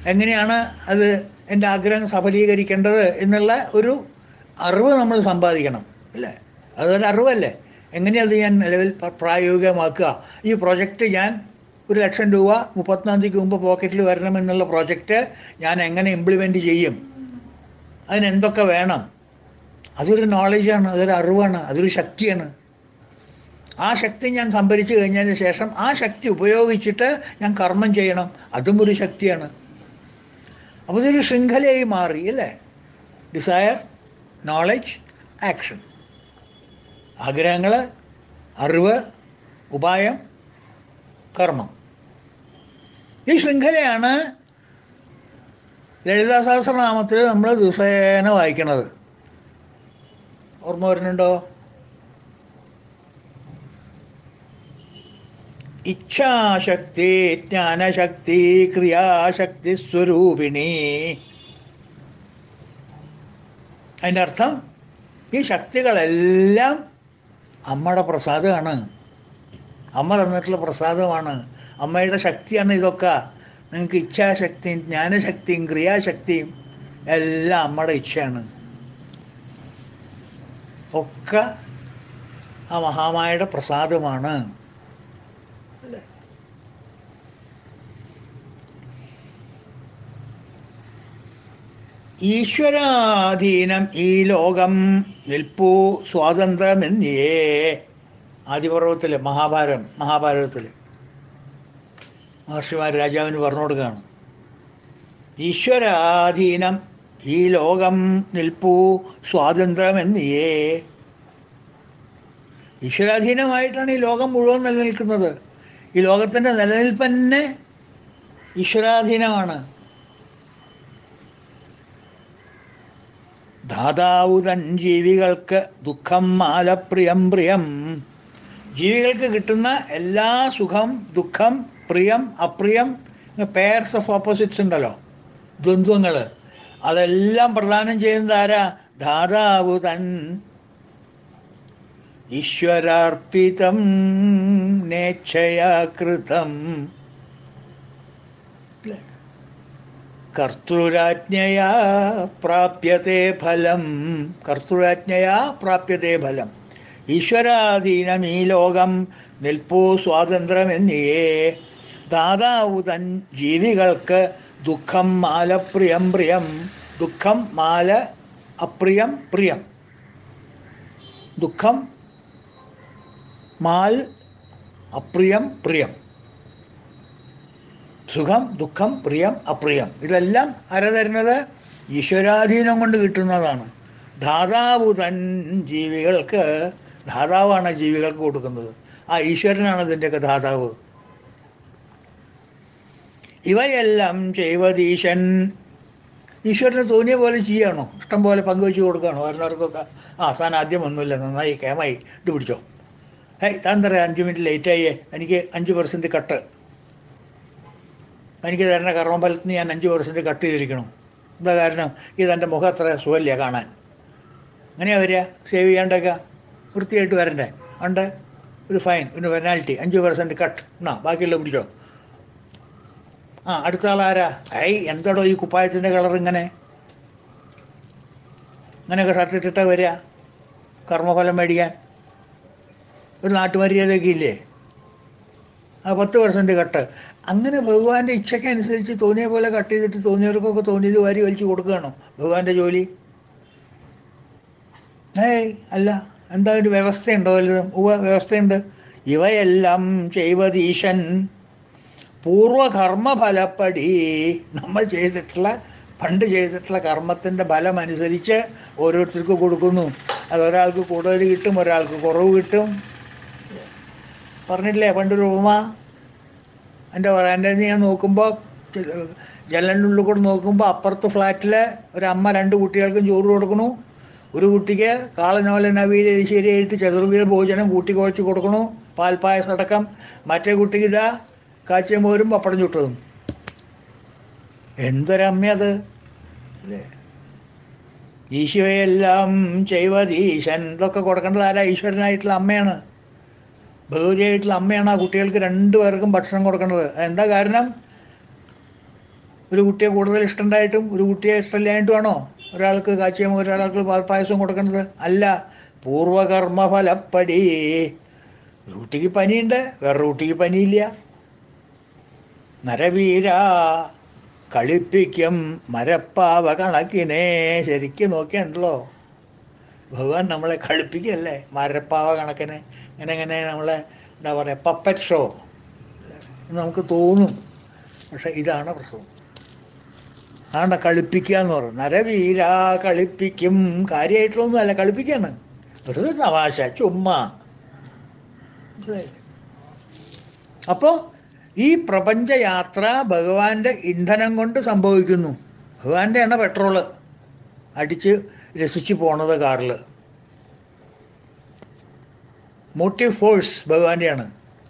എങ്ങനെയാണ് അത് എൻ്റെ ആഗ്രഹം സഫലീകരിക്കേണ്ടത് എന്നുള്ള ഒരു അറിവ് നമ്മൾ സമ്പാദിക്കണം അല്ലേ അതൊരു അറിവല്ലേ എങ്ങനെയത് ഞാൻ നിലവിൽ പ്ര- പ്രായോഗികമാക്കുക ഈ പ്രൊജക്റ്റ് ഞാൻ ഒരു ലക്ഷം രൂപ മുപ്പത്തിനാം തീയതിക്ക് മുമ്പ് പോക്കറ്റിൽ വരണമെന്നുള്ള പ്രൊജക്റ്റ് ഞാൻ എങ്ങനെ ഇംപ്ലിമെൻറ്റ് ചെയ്യും അതിനെന്തൊക്കെ വേണം അതൊരു നോളജാണ് അതൊരു അറിവാണ് അതൊരു ശക്തിയാണ് ആ ശക്തി ഞാൻ സംഭരിച്ചു കഴിഞ്ഞതിന് ശേഷം ആ ശക്തി ഉപയോഗിച്ചിട്ട് ഞാൻ കർമ്മം ചെയ്യണം അതും ഒരു ശക്തിയാണ് അപ്പോൾ ഇതൊരു ശൃംഖലയായി മാറി അല്ലേ ഡിസയർ നോളജ് ആക്ഷൻ ആഗ്രഹങ്ങൾ അറിവ് ഉപായം കർമ്മം ഈ ശൃംഖലയാണ് ലളിതാ സഹസ്രനാമത്തിൽ നമ്മൾ ദിവസേന വായിക്കണത് ഓർമ്മ വരുന്നുണ്ടോ ഇച്ഛാശക്തി ജ്ഞാനശക്തി ക്രിയാശക്തി സ്വരൂപിണി അതിൻ്റെ അർത്ഥം ഈ ശക്തികളെല്ലാം അമ്മയുടെ പ്രസാദമാണ് അമ്മ തന്നിട്ടുള്ള പ്രസാദമാണ് അമ്മയുടെ ശക്തിയാണ് ഇതൊക്കെ നിങ്ങൾക്ക് ഇച്ഛാശക്തിയും ജ്ഞാനശക്തിയും ക്രിയാശക്തിയും എല്ലാം അമ്മയുടെ ഇച്ഛയാണ് ഒക്കെ ആ മഹാമായയുടെ പ്രസാദമാണ് അല്ലേ ഈശ്വരാധീനം ഈ ലോകം നിൽപ്പൂ സ്വാതന്ത്ര്യമെന്നിയേ ആദിപർവത്തിൽ മഹാഭാരതം മഹാഭാരതത്തിൽ മഹർഷിമാർ രാജാവിന് പറഞ്ഞു കൊടുക്കുകയാണ് ഈശ്വരാധീനം ഈ ലോകം നിൽപ്പൂ സ്വാതന്ത്ര്യമെന്നിയേ ഈശ്വരാധീനമായിട്ടാണ് ഈ ലോകം മുഴുവൻ നിലനിൽക്കുന്നത് ഈ ലോകത്തിൻ്റെ നിലനിൽപ്പ് തന്നെ ഈശ്വരാധീനമാണ് ദാതാവു തൻ ജീവികൾക്ക് ദുഃഖം മാലപ്രിയം പ്രിയം ജീവികൾക്ക് കിട്ടുന്ന എല്ലാ സുഖം ദുഃഖം പ്രിയം അപ്രിയം പെയർസ് ഓഫ് ഓപ്പോസിറ്റ്സ് ഉണ്ടല്ലോ ദ്വന്ദ്വങ്ങൾ അതെല്ലാം പ്രദാനം ചെയ്യുന്നത് ആരാ ദാതാവു തൻ ഈശ്വരാർപ്പിതം നേച്ഛയാ കൃതം ല്ലേ? കർത്തൃരാജ്ഞയാ പ്രാപ്യത്തെ ഫലം കർത്തൃരാജ്ഞയാ പ്രാപ്യത്തെ ഫലം ഈശ്വരാധീനം ഈ ലോകം നിൽപ്പൂ സ്വാതന്ത്ര്യമെന്നിയേ ദാതാവു തൻ ജീവികൾക്ക് ദുഃഖം മാല പ്രിയം പ്രിയം ദുഃഖം മാല അപ്രിയം പ്രിയം ദുഃഖം മാൽ അപ്രിയം പ്രിയം സുഖം ദുഃഖം പ്രിയം അപ്രിയം ഇതെല്ലാം ആര തരുന്നത് ഈശ്വരാധീനം കൊണ്ട് കിട്ടുന്നതാണ് ധാതാവ് തൻ ജീവികൾക്ക് ധാതാവാണ് ജീവികൾക്ക് കൊടുക്കുന്നത് ആ ഈശ്വരനാണ് ഇതിൻ്റെയൊക്കെ ധാതാവ് ഇവയെല്ലാം ചെയ്വതീശൻ ഈശ്വരന് തോന്നിയ പോലെ ചെയ്യണോ ഇഷ്ടം പോലെ പങ്കുവെച്ച് കൊടുക്കുകയാണോ വരുന്നവർക്കൊക്കെ ആ താൻ ആദ്യം ഒന്നുമില്ല നന്നായി കേമായി ഇത് പിടിച്ചോ ഹേയ് താൻ തരാം അഞ്ച് മിനിറ്റ് ലേറ്റായേ എനിക്ക് അഞ്ച് പെർസെൻറ്റ് കട്ട് എനിക്ക് തരുന്ന കർമ്മഫലത്തിന് ഞാൻ അഞ്ച് പെർസെൻറ്റ് കട്ട് ചെയ്തിരിക്കണം എന്താ കാരണം ഇതെൻ്റെ മുഖം അത്ര സുഖമില്ല കാണാൻ അങ്ങനെയാ വരിക സേവ് ചെയ്യാണ്ടൊക്കെ വൃത്തിയായിട്ട് വരണ്ടേ ഉണ്ട് ഒരു ഫൈൻ ഒരു പെനാൽറ്റി അഞ്ച് പെർസെൻറ്റ് കട്ട് എന്നാ ബാക്കിയുള്ള പിടിച്ചോ ആ അടുത്ത ആളാരാ ഐ എന്താടോ ഈ കുപ്പായത്തിൻ്റെ കളർ ഇങ്ങനെ ഇങ്ങനെയൊക്കെ ഷർട്ട് ഇട്ടിട്ടാ വരിക കർമ്മഫലം മേടിക്കാൻ ഒരു നാട്ടുമര്യാദയൊക്കെ ഇല്ലേ ആ പത്ത് പെർസെൻറ്റ് കട്ട് അങ്ങനെ ഭഗവാന്റെ ഇച്ഛയ്ക്കനുസരിച്ച് തോന്നിയ പോലെ കട്ട് ചെയ്തിട്ട് തോന്നിയവർക്കൊക്കെ തോന്നിയത് വാരി വലിച്ചു കൊടുക്കുകയാണോ ഭഗവാന്റെ ജോലി ഏയ് അല്ല എന്താ ഒരു വ്യവസ്ഥയുണ്ടോ വലുതും ഉവ വ്യവസ്ഥയുണ്ട് ഇവയെല്ലാം ചെയ്വതീശൻ പൂർവകർമ്മഫലപ്പടി നമ്മൾ ചെയ്തിട്ടുള്ള പണ്ട് ചെയ്തിട്ടുള്ള കർമ്മത്തിൻ്റെ ഫലം അനുസരിച്ച് ഓരോരുത്തർക്ക് കൊടുക്കുന്നു അത് ഒരാൾക്ക് കൂടുതൽ കിട്ടും ഒരാൾക്ക് കുറവ് കിട്ടും പറഞ്ഞിട്ടില്ലേ പണ്ടൊരു ഉപമ എൻ്റെ എൻ്റെ ഞാൻ നോക്കുമ്പോൾ ജനലിൻ്റെ ഉള്ളിൽ കൂടെ നോക്കുമ്പോൾ അപ്പുറത്ത് ഫ്ലാറ്റിൽ ഒരമ്മ രണ്ട് കുട്ടികൾക്കും ചോറ് കൊടുക്കണു ഒരു കുട്ടിക്ക് കാളനോല നവീൽ എരിശ്ശേരിയായിട്ട് ചതുർവിധ ഭോജനം കൂട്ടി കുഴച്ച് കൊടുക്കണു പാൽപ്പായസം അടക്കം മറ്റേ കുട്ടിക്ക് ഇതാ കാച്ചിയ മോരും പപ്പടം ചുട്ടതും എന്തൊരമ്മ അത് അല്ലേ ഈശോയെല്ലാം ചെയ്വതീശൻ ഇതൊക്കെ കൊടുക്കേണ്ടത് ആരാ ഈശ്വരനായിട്ടുള്ള അമ്മയാണ് ഭഗവതിയായിട്ടുള്ള അമ്മയാണ് ആ കുട്ടികൾക്ക് രണ്ടു പേർക്കും ഭക്ഷണം കൊടുക്കേണ്ടത് എന്താ കാരണം ഒരു കുട്ടിയെ കൂടുതൽ ഇഷ്ടമുണ്ടായിട്ടും ഒരു കുട്ടിയെ ഇഷ്ടമില്ലായിട്ടുമാണോ ഒരാൾക്ക് കാച്ചിയം ഒരാൾക്ക് പാൽപ്പായസം കൊടുക്കേണ്ടത് അല്ല പൂർവകർമ്മ ഫലപ്പടി ഒരു കുട്ടിക്ക് പനിയുണ്ട് വേറൊരു കുട്ടിക്ക് പനിയില്ല നരവീര കളിപ്പിക്കും മരപ്പാവ കണക്കിനെ ശരിക്കും നോക്കിയാണല്ലോ ഭഗവാൻ നമ്മളെ കളിപ്പിക്കല്ലേ മരപ്പാവ കണക്കിന് ഇങ്ങനെ ഇങ്ങനെ നമ്മളെ എന്താ പറയുക പപ്പറ്റ് ഷോ നമുക്ക് തോന്നും പക്ഷെ ഇതാണ് പ്രശ്നം ആണ് കളിപ്പിക്കുക എന്ന് പറയുന്നത് നരവീര കളിപ്പിക്കും കാര്യമായിട്ടൊന്നും അല്ല കളിപ്പിക്കാണ് വെറുതെ തമാശ ചുമ്മാ മനസ്സിലായില്ലേ അപ്പോൾ ഈ പ്രപഞ്ചയാത്ര ഭഗവാന്റെ ഇന്ധനം കൊണ്ട് സംഭവിക്കുന്നു ഭഗവാന്റെ ആണ് പെട്രോള് അടിച്ച് രസിച്ച് പോണത് കാറിൽ മോട്ടീവ് ഫോഴ്സ് ഭഗവാന്റെയാണ്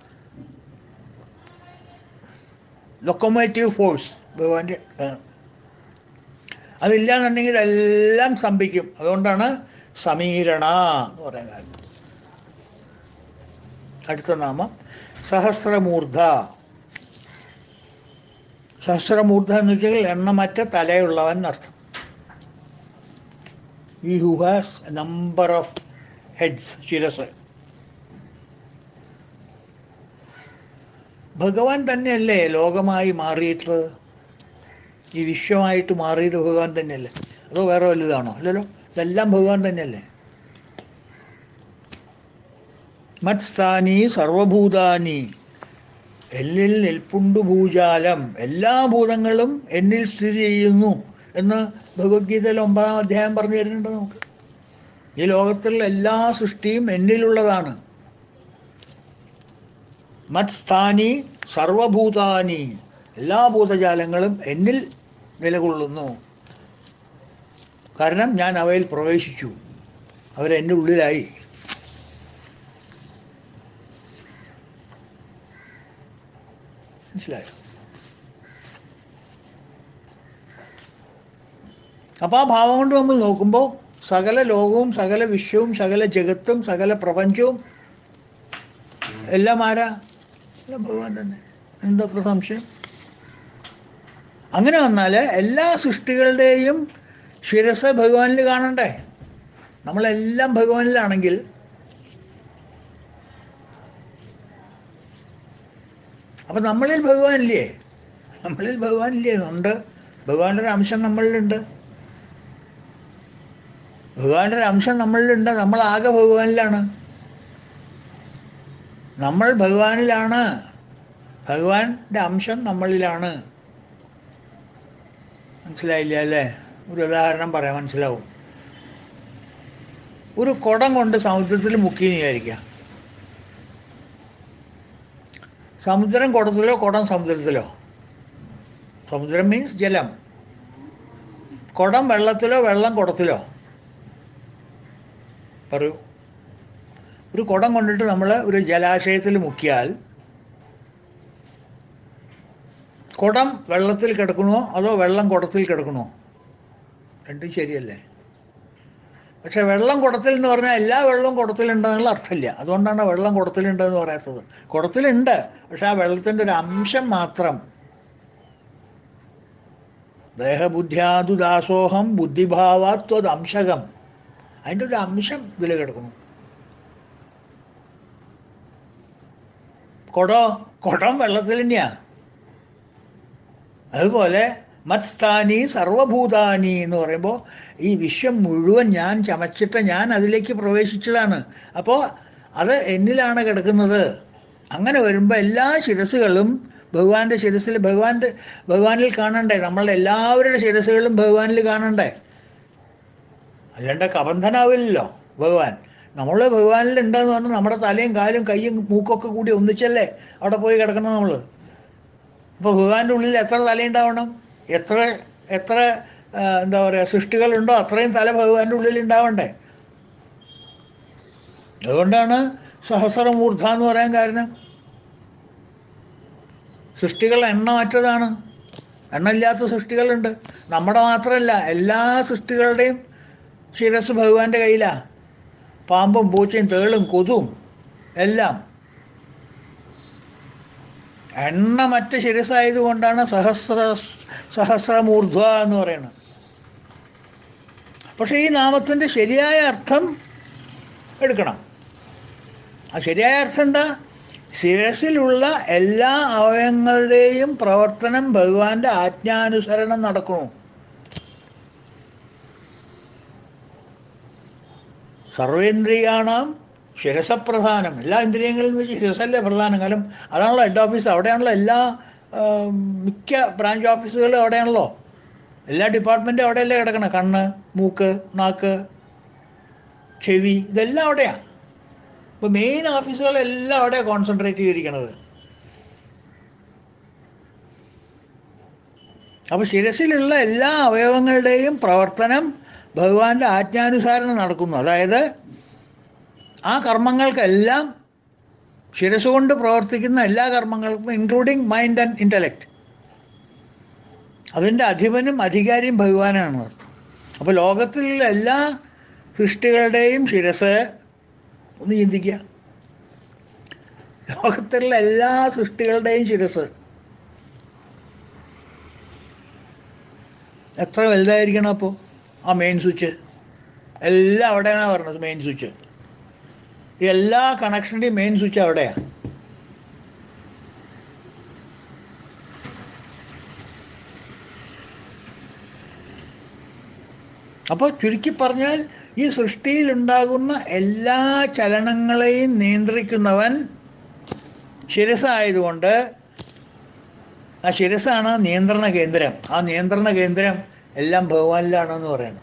ലൊക്കോമേറ്റീവ് ഫോഴ്സ് ഭഗവാന്റെ ആണ്. അതില്ല എന്നുണ്ടെങ്കിൽ എല്ലാം സ്തംഭിക്കും അതുകൊണ്ടാണ് സമീരണ എന്ന് പറയാൻ കാരണം അടുത്ത നാമം സഹസ്രമൂർധ സഹസ്രമൂർധ എന്ന് വെച്ചാൽ എണ്ണമറ്റ തലയുള്ളവൻ അർത്ഥം ഈ who has number of heads ശിരസ് ഭഗവാൻ തന്നെയല്ലേ ലോകമായി മാറിയിട്ടുള്ളത് ഈ വിശ്വമായിട്ട് മാറിയത് ഭഗവാൻ തന്നെയല്ലേ അതോ വേറെ വലുതാണോ അല്ലല്ലോ ഇതെല്ലാം ഭഗവാൻ തന്നെയല്ലേ മത്സ്ഥാനി സർവഭൂതാനി എന്നിൽ നിൽപ്പുണ്ടു ഭൂജാലം എല്ലാ ഭൂതങ്ങളും എന്നിൽ സ്ഥിതി ചെയ്യുന്നു എന്ന് ഭഗവത്ഗീതയിൽ ഒമ്പതാം അധ്യായം പറഞ്ഞു തരുന്നുണ്ട് നമുക്ക് ഈ ലോകത്തിലുള്ള എല്ലാ സൃഷ്ടിയും എന്നിലുള്ളതാണ് മത്സ്ഥാനി സർവഭൂതാനി എല്ലാ ഭൂതജാലങ്ങളും എന്നിൽ നിലകൊള്ളുന്നു കാരണം ഞാൻ അവയിൽ പ്രവേശിച്ചു അവരെൻ്റെ ഉള്ളിലായി മനസ്സിലായോ അപ്പോൾ ആ ഭാവം കൊണ്ട് നമ്മൾ നോക്കുമ്പോൾ സകല ലോകവും സകല വിശ്വവും സകല ജഗത്തും സകല പ്രപഞ്ചവും എല്ലാം ആരാ എല്ലാം ഭഗവാൻ തന്നെ എന്തത്ര സംശയം അങ്ങനെ വന്നാൽ എല്ലാ സൃഷ്ടികളുടെയും ശിരസ് ഭഗവാനിൽ കാണണ്ടേ നമ്മളെല്ലാം ഭഗവാനിലാണെങ്കിൽ അപ്പം നമ്മളിൽ ഭഗവാനില്ലേ നമ്മളിൽ ഭഗവാനില്ലേ ഉണ്ട് ഭഗവാന്റെ ഒരു അംശം നമ്മളിലുണ്ട് ഭഗവാന്റെ ഒരു അംശം നമ്മളിലുണ്ട് നമ്മളാകെ ഭഗവാനിലാണ് നമ്മൾ ഭഗവാനിലാണ് ഭഗവാന്റെ അംശം നമ്മളിലാണ് മനസ്സിലായില്ല അല്ലേ ഒരു ഉദാഹരണം പറയാൻ മനസ്സിലാവും ഒരു കുടം കൊണ്ട് സമുദ്രത്തിൽ മുക്കി വിചാരിക്കുക സമുദ്രം കുടത്തിലോ കുടം സമുദ്രത്തിലോ സമുദ്രം മീൻസ് ജലം കുടം വെള്ളത്തിലോ വെള്ളം കുടത്തിലോ പറയൂ ഒരു കുടം കൊണ്ടിട്ട് നമ്മൾ ഒരു ജലാശയത്തിൽ മുക്കിയാൽ കുടം വെള്ളത്തിൽ കിടക്കണോ അതോ വെള്ളം കുടത്തിൽ കിടക്കണോ രണ്ടും ശരിയല്ലേ പക്ഷെ വെള്ളം കുടത്തിൽ എന്ന് പറഞ്ഞാൽ എല്ലാ വെള്ളവും കുടത്തിലുണ്ടെന്നുള്ള അർത്ഥമില്ല അതുകൊണ്ടാണ് വെള്ളം കുടത്തിലുണ്ടെന്ന് പറയാത്തത് കുടത്തിലുണ്ട് പക്ഷെ ആ വെള്ളത്തിൻ്റെ ഒരു അംശം മാത്രം ദേഹബുദ്ധ്യാദുദാസോഹം ബുദ്ധിഭാവാത്വദംശകം അതിൻ്റെ ഒരു അംശം ഇതിൽ കിടക്കുന്നു കുടോ കുടം വെള്ളത്തിൽ തന്നെയാ അതുപോലെ മത്സ്ഥാനി സർവഭൂതാനി എന്ന് പറയുമ്പോൾ ഈ വിശ്വം മുഴുവൻ ഞാൻ ചമച്ചിട്ട് ഞാൻ അതിലേക്ക് പ്രവേശിച്ചതാണ് അപ്പോൾ അത് എന്നിലാണ് കിടക്കുന്നത് അങ്ങനെ വരുമ്പോൾ എല്ലാ ശിരസുകളും ഭഗവാന്റെ ശിരസിൽ ഭഗവാന്റെ ഭഗവാനിൽ കാണണ്ടേ നമ്മളുടെ എല്ലാവരുടെ ശിരസുകളും ഭഗവാനിൽ കാണണ്ടേ അല്ലാണ്ട് കബന്ധനാവില്ലല്ലോ ഭഗവാൻ നമ്മൾ ഭഗവാനിൽ ഉണ്ടെന്ന് പറഞ്ഞാൽ നമ്മുടെ തലയും കാലും കൈയും മൂക്കൊക്കെ കൂടി ഒന്നിച്ചല്ലേ അവിടെ പോയി കിടക്കണം നമ്മൾ അപ്പോൾ ഭഗവാന്റെ ഉള്ളിൽ എത്ര തലയുണ്ടാവണം എത്ര എത്ര ആ, എന്താ പറയുക സൃഷ്ടികളുണ്ടോ അത്രയും തല ഭഗവാന്റെ ഉള്ളിൽ ഉണ്ടാവണ്ടേ അതുകൊണ്ടാണ് സഹസ്രമൂർധ എന്ന് പറയാൻ കാരണം സൃഷ്ടികൾ എണ്ണമറ്റതാണ് എണ്ണമില്ലാത്ത സൃഷ്ടികളുണ്ട് നമ്മുടെ മാത്രമല്ല എല്ലാ സൃഷ്ടികളുടെയും ശിരസ് ഭഗവാന്റെ കയ്യിലാണ് പാമ്പും പൂച്ചയും തേളും കൊതുവും എല്ലാം എണ്ണമറ്റ ശിരസായതുകൊണ്ടാണ് സഹസ്ര സഹസ്രമൂർധ്വ എന്ന് പറയുന്നത് പക്ഷേ ഈ നാമത്തിൻ്റെ ശരിയായ അർത്ഥം എടുക്കണം ആ ശരിയായ അർത്ഥം എന്താ ശിരസിലുള്ള എല്ലാ അവയവങ്ങളുടെയും പ്രവർത്തനം ഭഗവാന്റെ ആജ്ഞാനുസരണം നടക്കുന്നു സർവേന്ദ്രിയാണാം ശിരസപ്രധാനം എല്ലാ ഇന്ദ്രിയങ്ങളിൽ വെച്ച് ശിരസല്ലേ പ്രധാനം കാരണം അതാണല്ലോ ഹെഡ് ഓഫീസ് അവിടെയാണല്ലോ എല്ലാ ആം, മിക്ക ബ്രാഞ്ച് ഓഫീസുകളും അവിടെയാണല്ലോ എല്ലാ ഡിപ്പാർട്ട്മെൻറ്റും അവിടെയല്ലേ കിടക്കണം കണ്ണ് മൂക്ക് നാക്ക് ചെവി ഇതെല്ലാം അവിടെയാണ് ഇപ്പോൾ മെയിൻ ഓഫീസുകളെല്ലാം അവിടെ കോൺസെൻട്രേറ്റ് ചെയ്തിരിക്കുന്നത് അപ്പോൾ ശിരസിലുള്ള എല്ലാ അവയവങ്ങളുടെയും പ്രവർത്തനം ഭഗവാന്റെ ആജ്ഞാനുസാരണം നടക്കുന്നു അതായത് ആ കർമ്മങ്ങൾക്കെല്ലാം ശിരസ് കൊണ്ട് പ്രവർത്തിക്കുന്ന എല്ലാ കർമ്മങ്ങൾക്കും ഇൻക്ലൂഡിങ് മൈൻഡ് ആൻഡ് ഇൻ്റലക്റ്റ് അതിൻ്റെ അധിപനും അധികാരിയും ഭഗവാനാണ് അർത്ഥം അപ്പോൾ ലോകത്തിലുള്ള എല്ലാ സൃഷ്ടികളുടെയും ശിരസ് ഒന്ന് ചിന്തിക്കുക ലോകത്തിലുള്ള എല്ലാ സൃഷ്ടികളുടെയും ശിരസ് എത്ര വലുതായിരിക്കണം അപ്പോൾ ആ മെയിൻ സ്വിച്ച് എല്ലാം അവിടെയാണ് പറഞ്ഞത് മെയിൻ സ്വിച്ച് ഈ എല്ലാ കണക്ഷൻ്റെയും മെയിൻ സ്വിച്ച് അവിടെയാണ് അപ്പോൾ ചുരുക്കി പറഞ്ഞാൽ ഈ സൃഷ്ടിയിൽ ഉണ്ടാകുന്ന എല്ലാ ചലനങ്ങളെയും നിയന്ത്രിക്കുന്നവൻ ശിരസായതുകൊണ്ട് ആ ശിരസാണ് നിയന്ത്രണ കേന്ദ്രം ആ നിയന്ത്രണ കേന്ദ്രം എല്ലാം ഭഗവാനിലാണെന്ന് പറയുന്നത്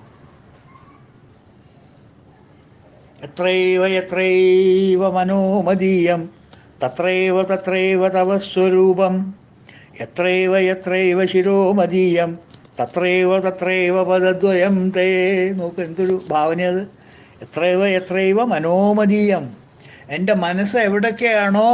എത്രൈവ എത്രൈവ മനോമദീയം തത്രൈവ തത്രൈവ തവ സ്വരൂപം എത്രൈവ എത്രൈവ ശിരോമദീയം തത്രൈവ തത്രൈവ പദദ്വയം തേ നോക്ക് എന്തൊരു ഭാവനയത് എത്രൈവ എത്രൈവ മനോമദീയം എൻ്റെ മനസ്സ് എവിടൊക്കെയാണോ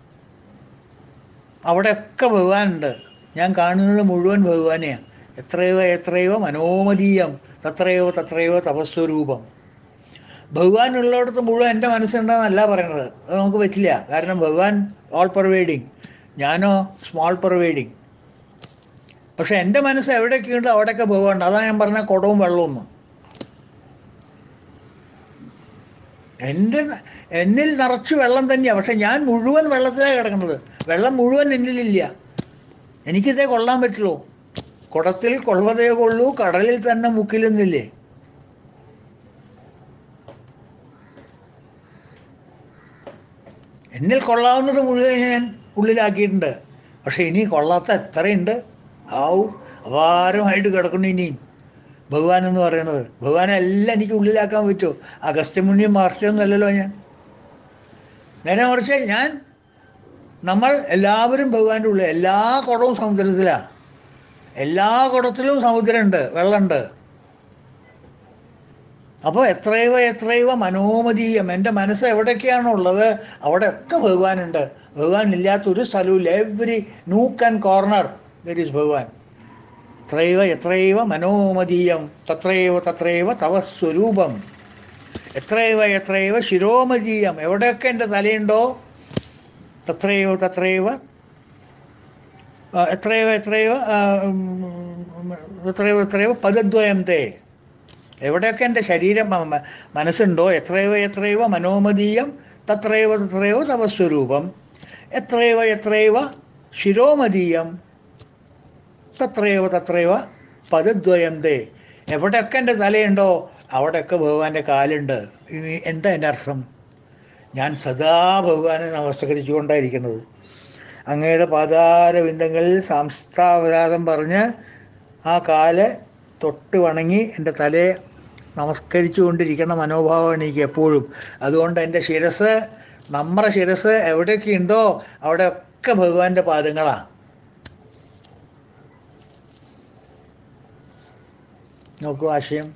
അവിടെയൊക്കെ ഭഗവാനുണ്ട് ഞാൻ കാണുന്നത് മുഴുവൻ ഭഗവാനെയാണ് എത്രയോ എത്രയോ മനോമതീയം തത്രയോ തത്രയോ തപസ്വരൂപം ഭഗവാൻ ഉള്ളിടത്ത് മുഴുവൻ എൻ്റെ മനസ്സുണ്ടെന്നല്ല പറയണത് അത് നമുക്ക് പറ്റില്ല കാരണം ഭഗവാൻ ഓൾ പെർവേഡിങ് ഞാനോ സ്മോൾ പെർവേഡിങ് പക്ഷെ എൻ്റെ മനസ്സ് എവിടെയൊക്കെയുണ്ട് അവിടെയൊക്കെ ഭഗവാൻ ഉണ്ട് അതാ ഞാൻ പറഞ്ഞ കുടവും വെള്ളവും എന്ന് എൻ്റെ എന്നിൽ നിറച്ച് വെള്ളം തന്നെയാണ് പക്ഷെ ഞാൻ മുഴുവൻ വെള്ളത്തിലാണ് കിടക്കുന്നത് വെള്ളം മുഴുവൻ എന്നിലില്ല എനിക്കിതേ കൊള്ളാൻ പറ്റുള്ളൂ കുടത്തിൽ കൊള്ളുവതേ കൊള്ളൂ കടലിൽ തന്നെ മുക്കിലെന്നില്ലേ എന്നിൽ കൊള്ളാവുന്നത് മുഴുവൻ ഞാൻ ഉള്ളിലാക്കിയിട്ടുണ്ട് പക്ഷെ ഇനി കൊള്ളാത്ത എത്രയുണ്ട് ആവും അപാരമായിട്ട് കിടക്കുന്നു ഇനിയും ഭഗവാൻ എന്ന് പറയുന്നത് ഭഗവാനെല്ലാം എനിക്ക് ഉള്ളിലാക്കാൻ പറ്റുമോ അഗസ്ത്യമുനി മഹർഷിയൊന്നുമല്ലല്ലോ ഞാൻ നേരെ മറിച്ച് ഞാൻ നമ്മൾ എല്ലാവരും ഭഗവാന്റെ ഉള്ളിൽ എല്ലാ കുടവും സമുദ്രത്തിലാണ് എല്ലാ കുടത്തിലും സമുദ്രമുണ്ട് വെള്ളമുണ്ട് അപ്പോൾ എത്രയോ എത്രയോ മനോമതീയം എൻ്റെ മനസ്സ് എവിടെയൊക്കെയാണോ ഉള്ളത് അവിടെയൊക്കെ ഭഗവാനുണ്ട് ഭഗവാൻ ഇല്ലാത്തൊരു സ്ഥലവും every nook and corner there is ഭഗവാൻ എത്രയോ എത്രയോ മനോമതീയം തത്രയോ തത്രയോ തവ സ്വരൂപം എത്രയോ എത്രയോ ശിരോമതീയം എവിടെയൊക്കെ എൻ്റെ തലയുണ്ടോ തത്രയോ തത്രയോ ആ, എത്രയോ എത്രയോ ആ, ഉം, എത്രയോ എത്രയോ പദദ്വയം തേ എവിടെയൊക്കെ എൻ്റെ ശരീരം മ- മ- മനസ്സുണ്ടോ എത്രയോ എത്രയോ മനോമതീയം തത്രയോ തത്രയോ തവസ്വരൂപം എത്രയോ എത്രയോ ശിരോമതീയം തത്രയോ തത്രയോ പദദ്വയം തേ എവിടെയൊക്കെ എൻ്റെ തലയുണ്ടോ അവിടെയൊക്കെ ഭഗവാന്റെ കാലുണ്ട് ഇനി എന്താ എൻ്റെ അർത്ഥം ഞാൻ സദാ ഭഗവാനെ നമസ്കരിച്ചുകൊണ്ടായിരിക്കുന്നത് അങ്ങയുടെ പാതാരവിന്ദങ്ങളിൽ സാംസ്ഥാപരാധം പറഞ്ഞ് ആ കാല് തൊട്ട് വണങ്ങി എൻ്റെ തലയെ നമസ്കരിച്ചു കൊണ്ടിരിക്കുന്ന മനോഭാവമാണ് എനിക്ക് എപ്പോഴും അതുകൊണ്ട് എൻ്റെ ശിരസ് നമ്മുടെ ശിരസ് എവിടെയൊക്കെ ഉണ്ടോ അവിടെയൊക്കെ ഭഗവാന്റെ പാദങ്ങളാണ് നോക്കൂ ആശയം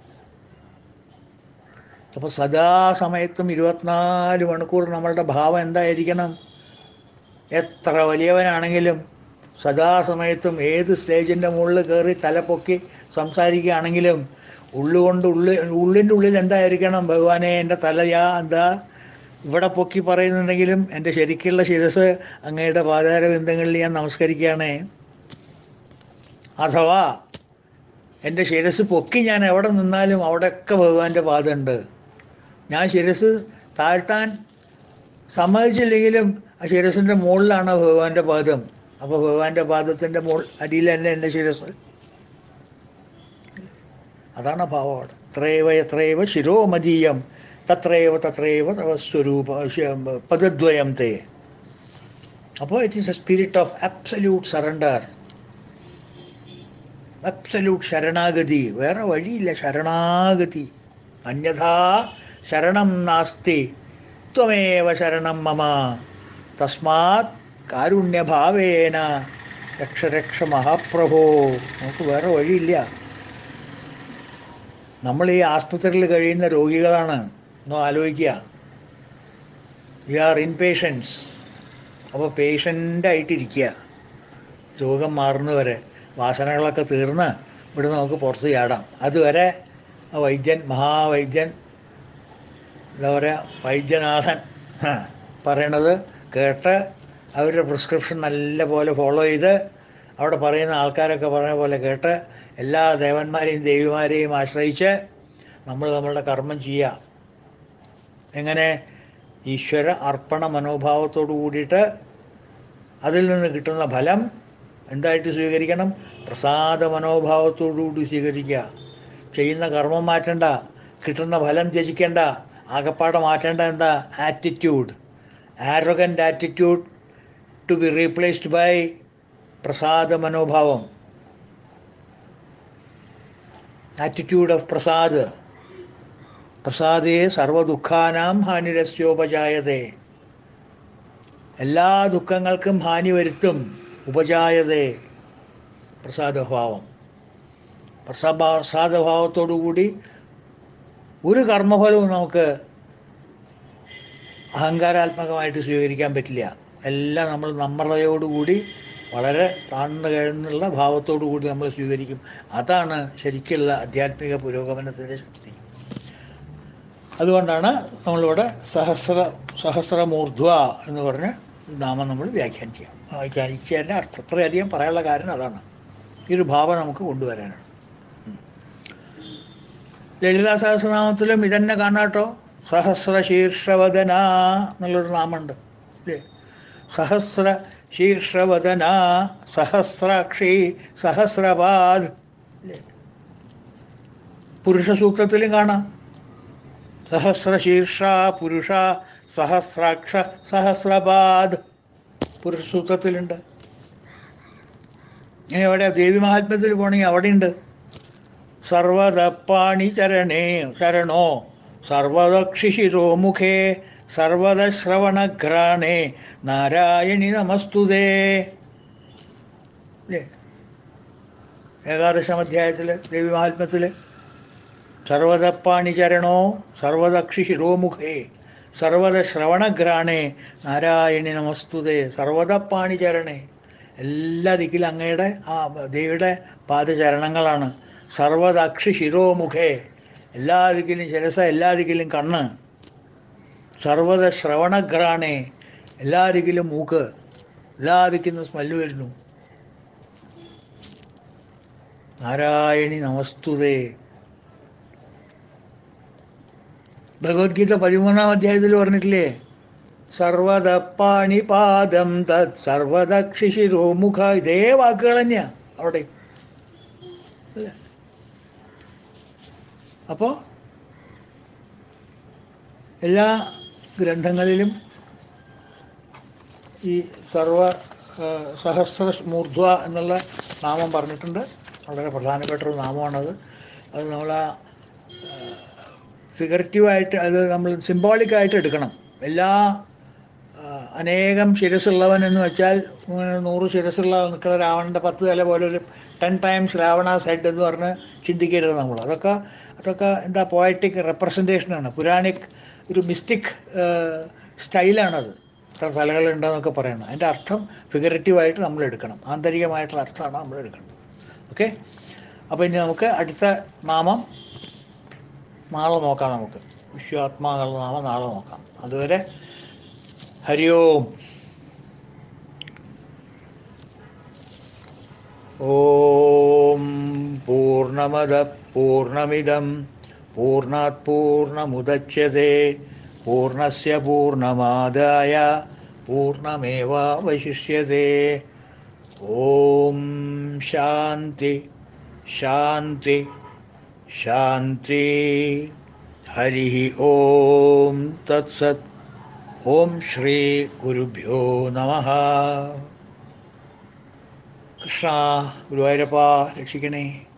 അപ്പോൾ സദാസമയത്തും ഇരുപത്തിനാല് മണിക്കൂർ നമ്മളുടെ ഭാവം എന്തായിരിക്കണം എത്ര വലിയവനാണെങ്കിലും സദാസമയത്തും ഏത് സ്റ്റേജിൻ്റെ മുകളിൽ കയറി തലപ്പൊക്കി സംസാരിക്കുകയാണെങ്കിലും ഉള്ളുകൊണ്ട് ഉള്ളിൽ ഉള്ളിൻ്റെ ഉള്ളിൽ എന്തായിരിക്കണം ഭഗവാനെ എൻ്റെ തലയാ എന്താ ഇവിടെ പൊക്കി പറയുന്നുണ്ടെങ്കിലും എൻ്റെ ശരിക്കുള്ള ശിരസ് അങ്ങയുടെ പാതാര ബന്ധങ്ങളിൽ ഞാൻ നമസ്കരിക്കുകയാണേ അഥവാ എൻ്റെ ശിരസ് പൊക്കി ഞാൻ എവിടെ നിന്നാലും അവിടെയൊക്കെ ഭഗവാന്റെ പാദമുണ്ട് ഞാൻ ശിരസ് താഴ്ത്താൻ സമ്മതിച്ചില്ലെങ്കിലും ആ ശിരസിൻ്റെ മുകളിലാണ് ഭഗവാന്റെ പാദം അപ്പോൾ ഭഗവാന്റെ പാദത്തിൻ്റെ മുകൾ അടിയിലല്ല എൻ്റെ ശിരസ് അതാണ് ഭാവം അവിടെ എത്രയവ എത്രയവ ശിരോമതീയം തത്രയവ തത്രയവ തവ സ്വരൂപ ശ- പദദ്വയം തേ അപ്പോൾ it is a spirit of absolute surrender absolute ശരണാഗതി വേറെ വഴിയില്ല ശരണാഗതി അന്യഥാ ശരണം നാസ്തി ത്വമേവ ശരണം മമ തസ്മാത് കാരുണ്യഭാവേന രക്ഷ രക്ഷ മഹാപ്രഭോ നമുക്ക് വേറെ വഴിയില്ല നമ്മൾ ഈ ആസ്പത്രിയിൽ കഴിയുന്ന രോഗികളാണ് ഒന്ന് ആലോചിക്കുക വി ആർ ഇൻ പേഷ്യൻസ് അപ്പോൾ പേഷ്യൻ്റായിട്ടിരിക്കുക രോഗം മാറുന്നവരെ വാസനകളൊക്കെ തീർന്ന് ഇവിടെ നമുക്ക് പുറത്ത് ചാടാം അതുവരെ ആ വൈദ്യൻ മഹാവൈദ്യൻ എന്താ പറയുക വൈദ്യനാഥൻ ഹാ, പറയണത് കേട്ട് അവരുടെ പ്രിസ്ക്രിപ്ഷൻ നല്ല പോലെ ഫോളോ ചെയ്ത് അവിടെ പറയുന്ന ആൾക്കാരൊക്കെ പറയുന്ന പോലെ കേട്ട് എല്ലാ ദേവന്മാരെയും ദേവിമാരെയും ആശ്രയിച്ച് നമ്മൾ നമ്മളുടെ കർമ്മം ചെയ്യുക എങ്ങനെ ഈശ്വര അർപ്പണ മനോഭാവത്തോടു കൂടിയിട്ട് അതിൽ നിന്ന് കിട്ടുന്ന ഫലം എന്തായിട്ട് സ്വീകരിക്കണം പ്രസാദ മനോഭാവത്തോടു കൂടി സ്വീകരിക്കുക ചെയ്യുന്ന കർമ്മം മാറ്റണ്ട കിട്ടുന്ന ഫലം ത്യജിക്കേണ്ട ആകപ്പാടെ മാറ്റേണ്ട എന്താ attitude arrogant attitude to be replaced by പ്രസാദ മനോഭാവം ആറ്റിറ്റ്യൂഡ് ഓഫ് പ്രസാദ് പ്രസാദേ സർവദുഃഖാനാം ഹാനിരസ്യോപജായതേ എല്ലാ ദുഃഖങ്ങൾക്കും ഹാനി വരുത്തും ഉപജായതേ പ്രസാദഭാവം പ്രസാ പ്രസാദഭാവത്തോടു കൂടി ഒരു കർമ്മഫലവും നമുക്ക് അഹങ്കാരാത്മകമായിട്ട് സ്വീകരിക്കാൻ പറ്റില്ല എല്ലാം നമ്മൾ നമ്രതയോടുകൂടി വളരെ താഴ്ന്നു കഴിഞ്ഞുള്ള ഭാവത്തോടു കൂടി നമ്മൾ സ്വീകരിക്കും അതാണ് ശരിക്കുള്ള ആധ്യാത്മിക പുരോഗമനത്തിൻ്റെ ശക്തി അതുകൊണ്ടാണ് നമ്മളിവിടെ സഹസ്ര സഹസ്രമൂർധ്വ എന്ന് പറഞ്ഞ് നാമം നമ്മൾ വ്യാഖ്യാനിക്കുക വ്യാഖ്യാനിച്ചതിൻ്റെ അർത്ഥം അത്രയധികം പറയാനുള്ള കാരണം അതാണ് ഈ ഒരു ഭാവം നമുക്ക് കൊണ്ടുവരാനാണ് ഉം. ലളിതാ സഹസ്രനാമത്തിലും ഇതന്നെ കാണാട്ടോ സഹസ്ര ശീർഷവദന എന്നുള്ളൊരു നാമമുണ്ട് അല്ലേ സഹസ്ര ശീർഷവദന സഹസ്രാക്ഷി സഹസ്രപാദ് അല്ലേ പുരുഷ സൂക്തത്തിലും കാണാം സഹസ്ര ശീർഷ പുരുഷ സഹസ്രാക്ഷ സഹസ്രപാദ് പുരുഷ സൂക്തത്തിലുണ്ട് ഇനി എവിടെ ദേവി മഹാത്മ്യത്തിൽ പോകണമെങ്കിൽ അവിടെയുണ്ട് സർവദപ്പാണി ചരണേ ശരണോ സർവദക്ഷിശിരോ മുഖേ സർവദ ശ്രവണഘ്രാണേ നാരായണി നമസ്തുതേ അല്ലേ ഏകാദശം അധ്യായത്തിൽ ദേവി മഹാത്മ്യത്തിൽ സർവദപ്പാണി ചരണോ സർവദക്ഷി ശിരോമുഖേ സർവദ ശ്രവണഘ്രാണേ നാരായണി നമസ്തുതേ സർവദപ്പാണി ചരണേ എല്ലാ ദിക്കിലും അങ്ങയുടെ ആ ദേവിയുടെ പാദചരണങ്ങളാണ് സർവദക്ഷി ശിരോമുഖേ എല്ലാ ദിക്കിലും ശിരസ എല്ലാ ദിക്കിലും കണ്ണ് സർവദ ശ്രവണഘ്രാണേ എല്ലാ ദിക്കിലും മൂക്ക് എല്ലാ ദിക്കിലും സ്മെല്ല് വരുന്നു നാരായണി നമസ്തുതേ ഭഗവത്ഗീത പതിമൂന്നാം അധ്യായത്തിൽ പറഞ്ഞിട്ടില്ലേ സർവദപ്പാണിപാദം തത് സർവദക്ഷിശിരോമുഖ ഇതേ വാക്കുകൾ തന്നെയാ അവിടെ അല്ലേ? അപ്പോ എല്ലാ ഗ്രന്ഥങ്ങളിലും ഈ സർവ ആ, സഹസ്ര മൂർധ്വ എന്നുള്ള നാമം പറഞ്ഞിട്ടുണ്ട് വളരെ പ്രധാനപ്പെട്ട ഒരു നാമമാണത് അത് നമ്മൾ ആ ഫിഗററ്റീവായിട്ട് അത് നമ്മൾ സിംബോളിക്കായിട്ട് എടുക്കണം എല്ലാ ആ, അനേകം ശിരസുള്ളവൻ എന്ന് വെച്ചാൽ ഇങ്ങനെ നൂറ് ശിരസുള്ള നിൽക്കുന്ന രാവണൻ്റെ പത്ത് തല പോലെ ഒരു ടെൻ ടൈംസ് രാവണാസ് ഹെഡ് എന്ന് പറഞ്ഞ് ചിന്തിക്കരുത് നമ്മൾ അതൊക്കെ അതൊക്കെ എന്താ പോയറ്റിക് റെപ്രസെൻറ്റേഷനാണ് പുരാണിക് ഒരു മിസ്റ്റിക് സ്റ്റൈലാണത് ഇത്ര തലകളുണ്ടെന്നൊക്കെ പറയണം അതിൻ്റെ അർത്ഥം ഫിഗററ്റീവായിട്ട് നമ്മൾ എടുക്കണം ആന്തരികമായിട്ടുള്ള അർത്ഥമാണ് നമ്മൾ എടുക്കേണ്ടത് ഓക്കെ അപ്പോൾ ഇനി നമുക്ക് അടുത്ത നാമം നാളെ നോക്കാം നമുക്ക് വിശ്വാത്മാക്കളുടെ നാമം നാളെ നോക്കാം അതുവരെ ഹരി ഓം ഓം പൂർണ്ണമദ പൂർണ്ണമിദം പൂർണ്ണാത് പൂർണ്ണമുദച്യത്തെ പൂർണ്ണസ്യ പൂർണ്ണമാദായ പൂർണ്ണമേവാവശിഷ്യത്തെ ഓം ശാന്തി ശാന്തി ശാന്തി ഹരി ഓം തത്സത് ഓം ശ്രീ ഗുരുഭ്യോ നമ കൃഷ്ണ ഗുരുവായൂരപ്പ രക്ഷിക്കണേ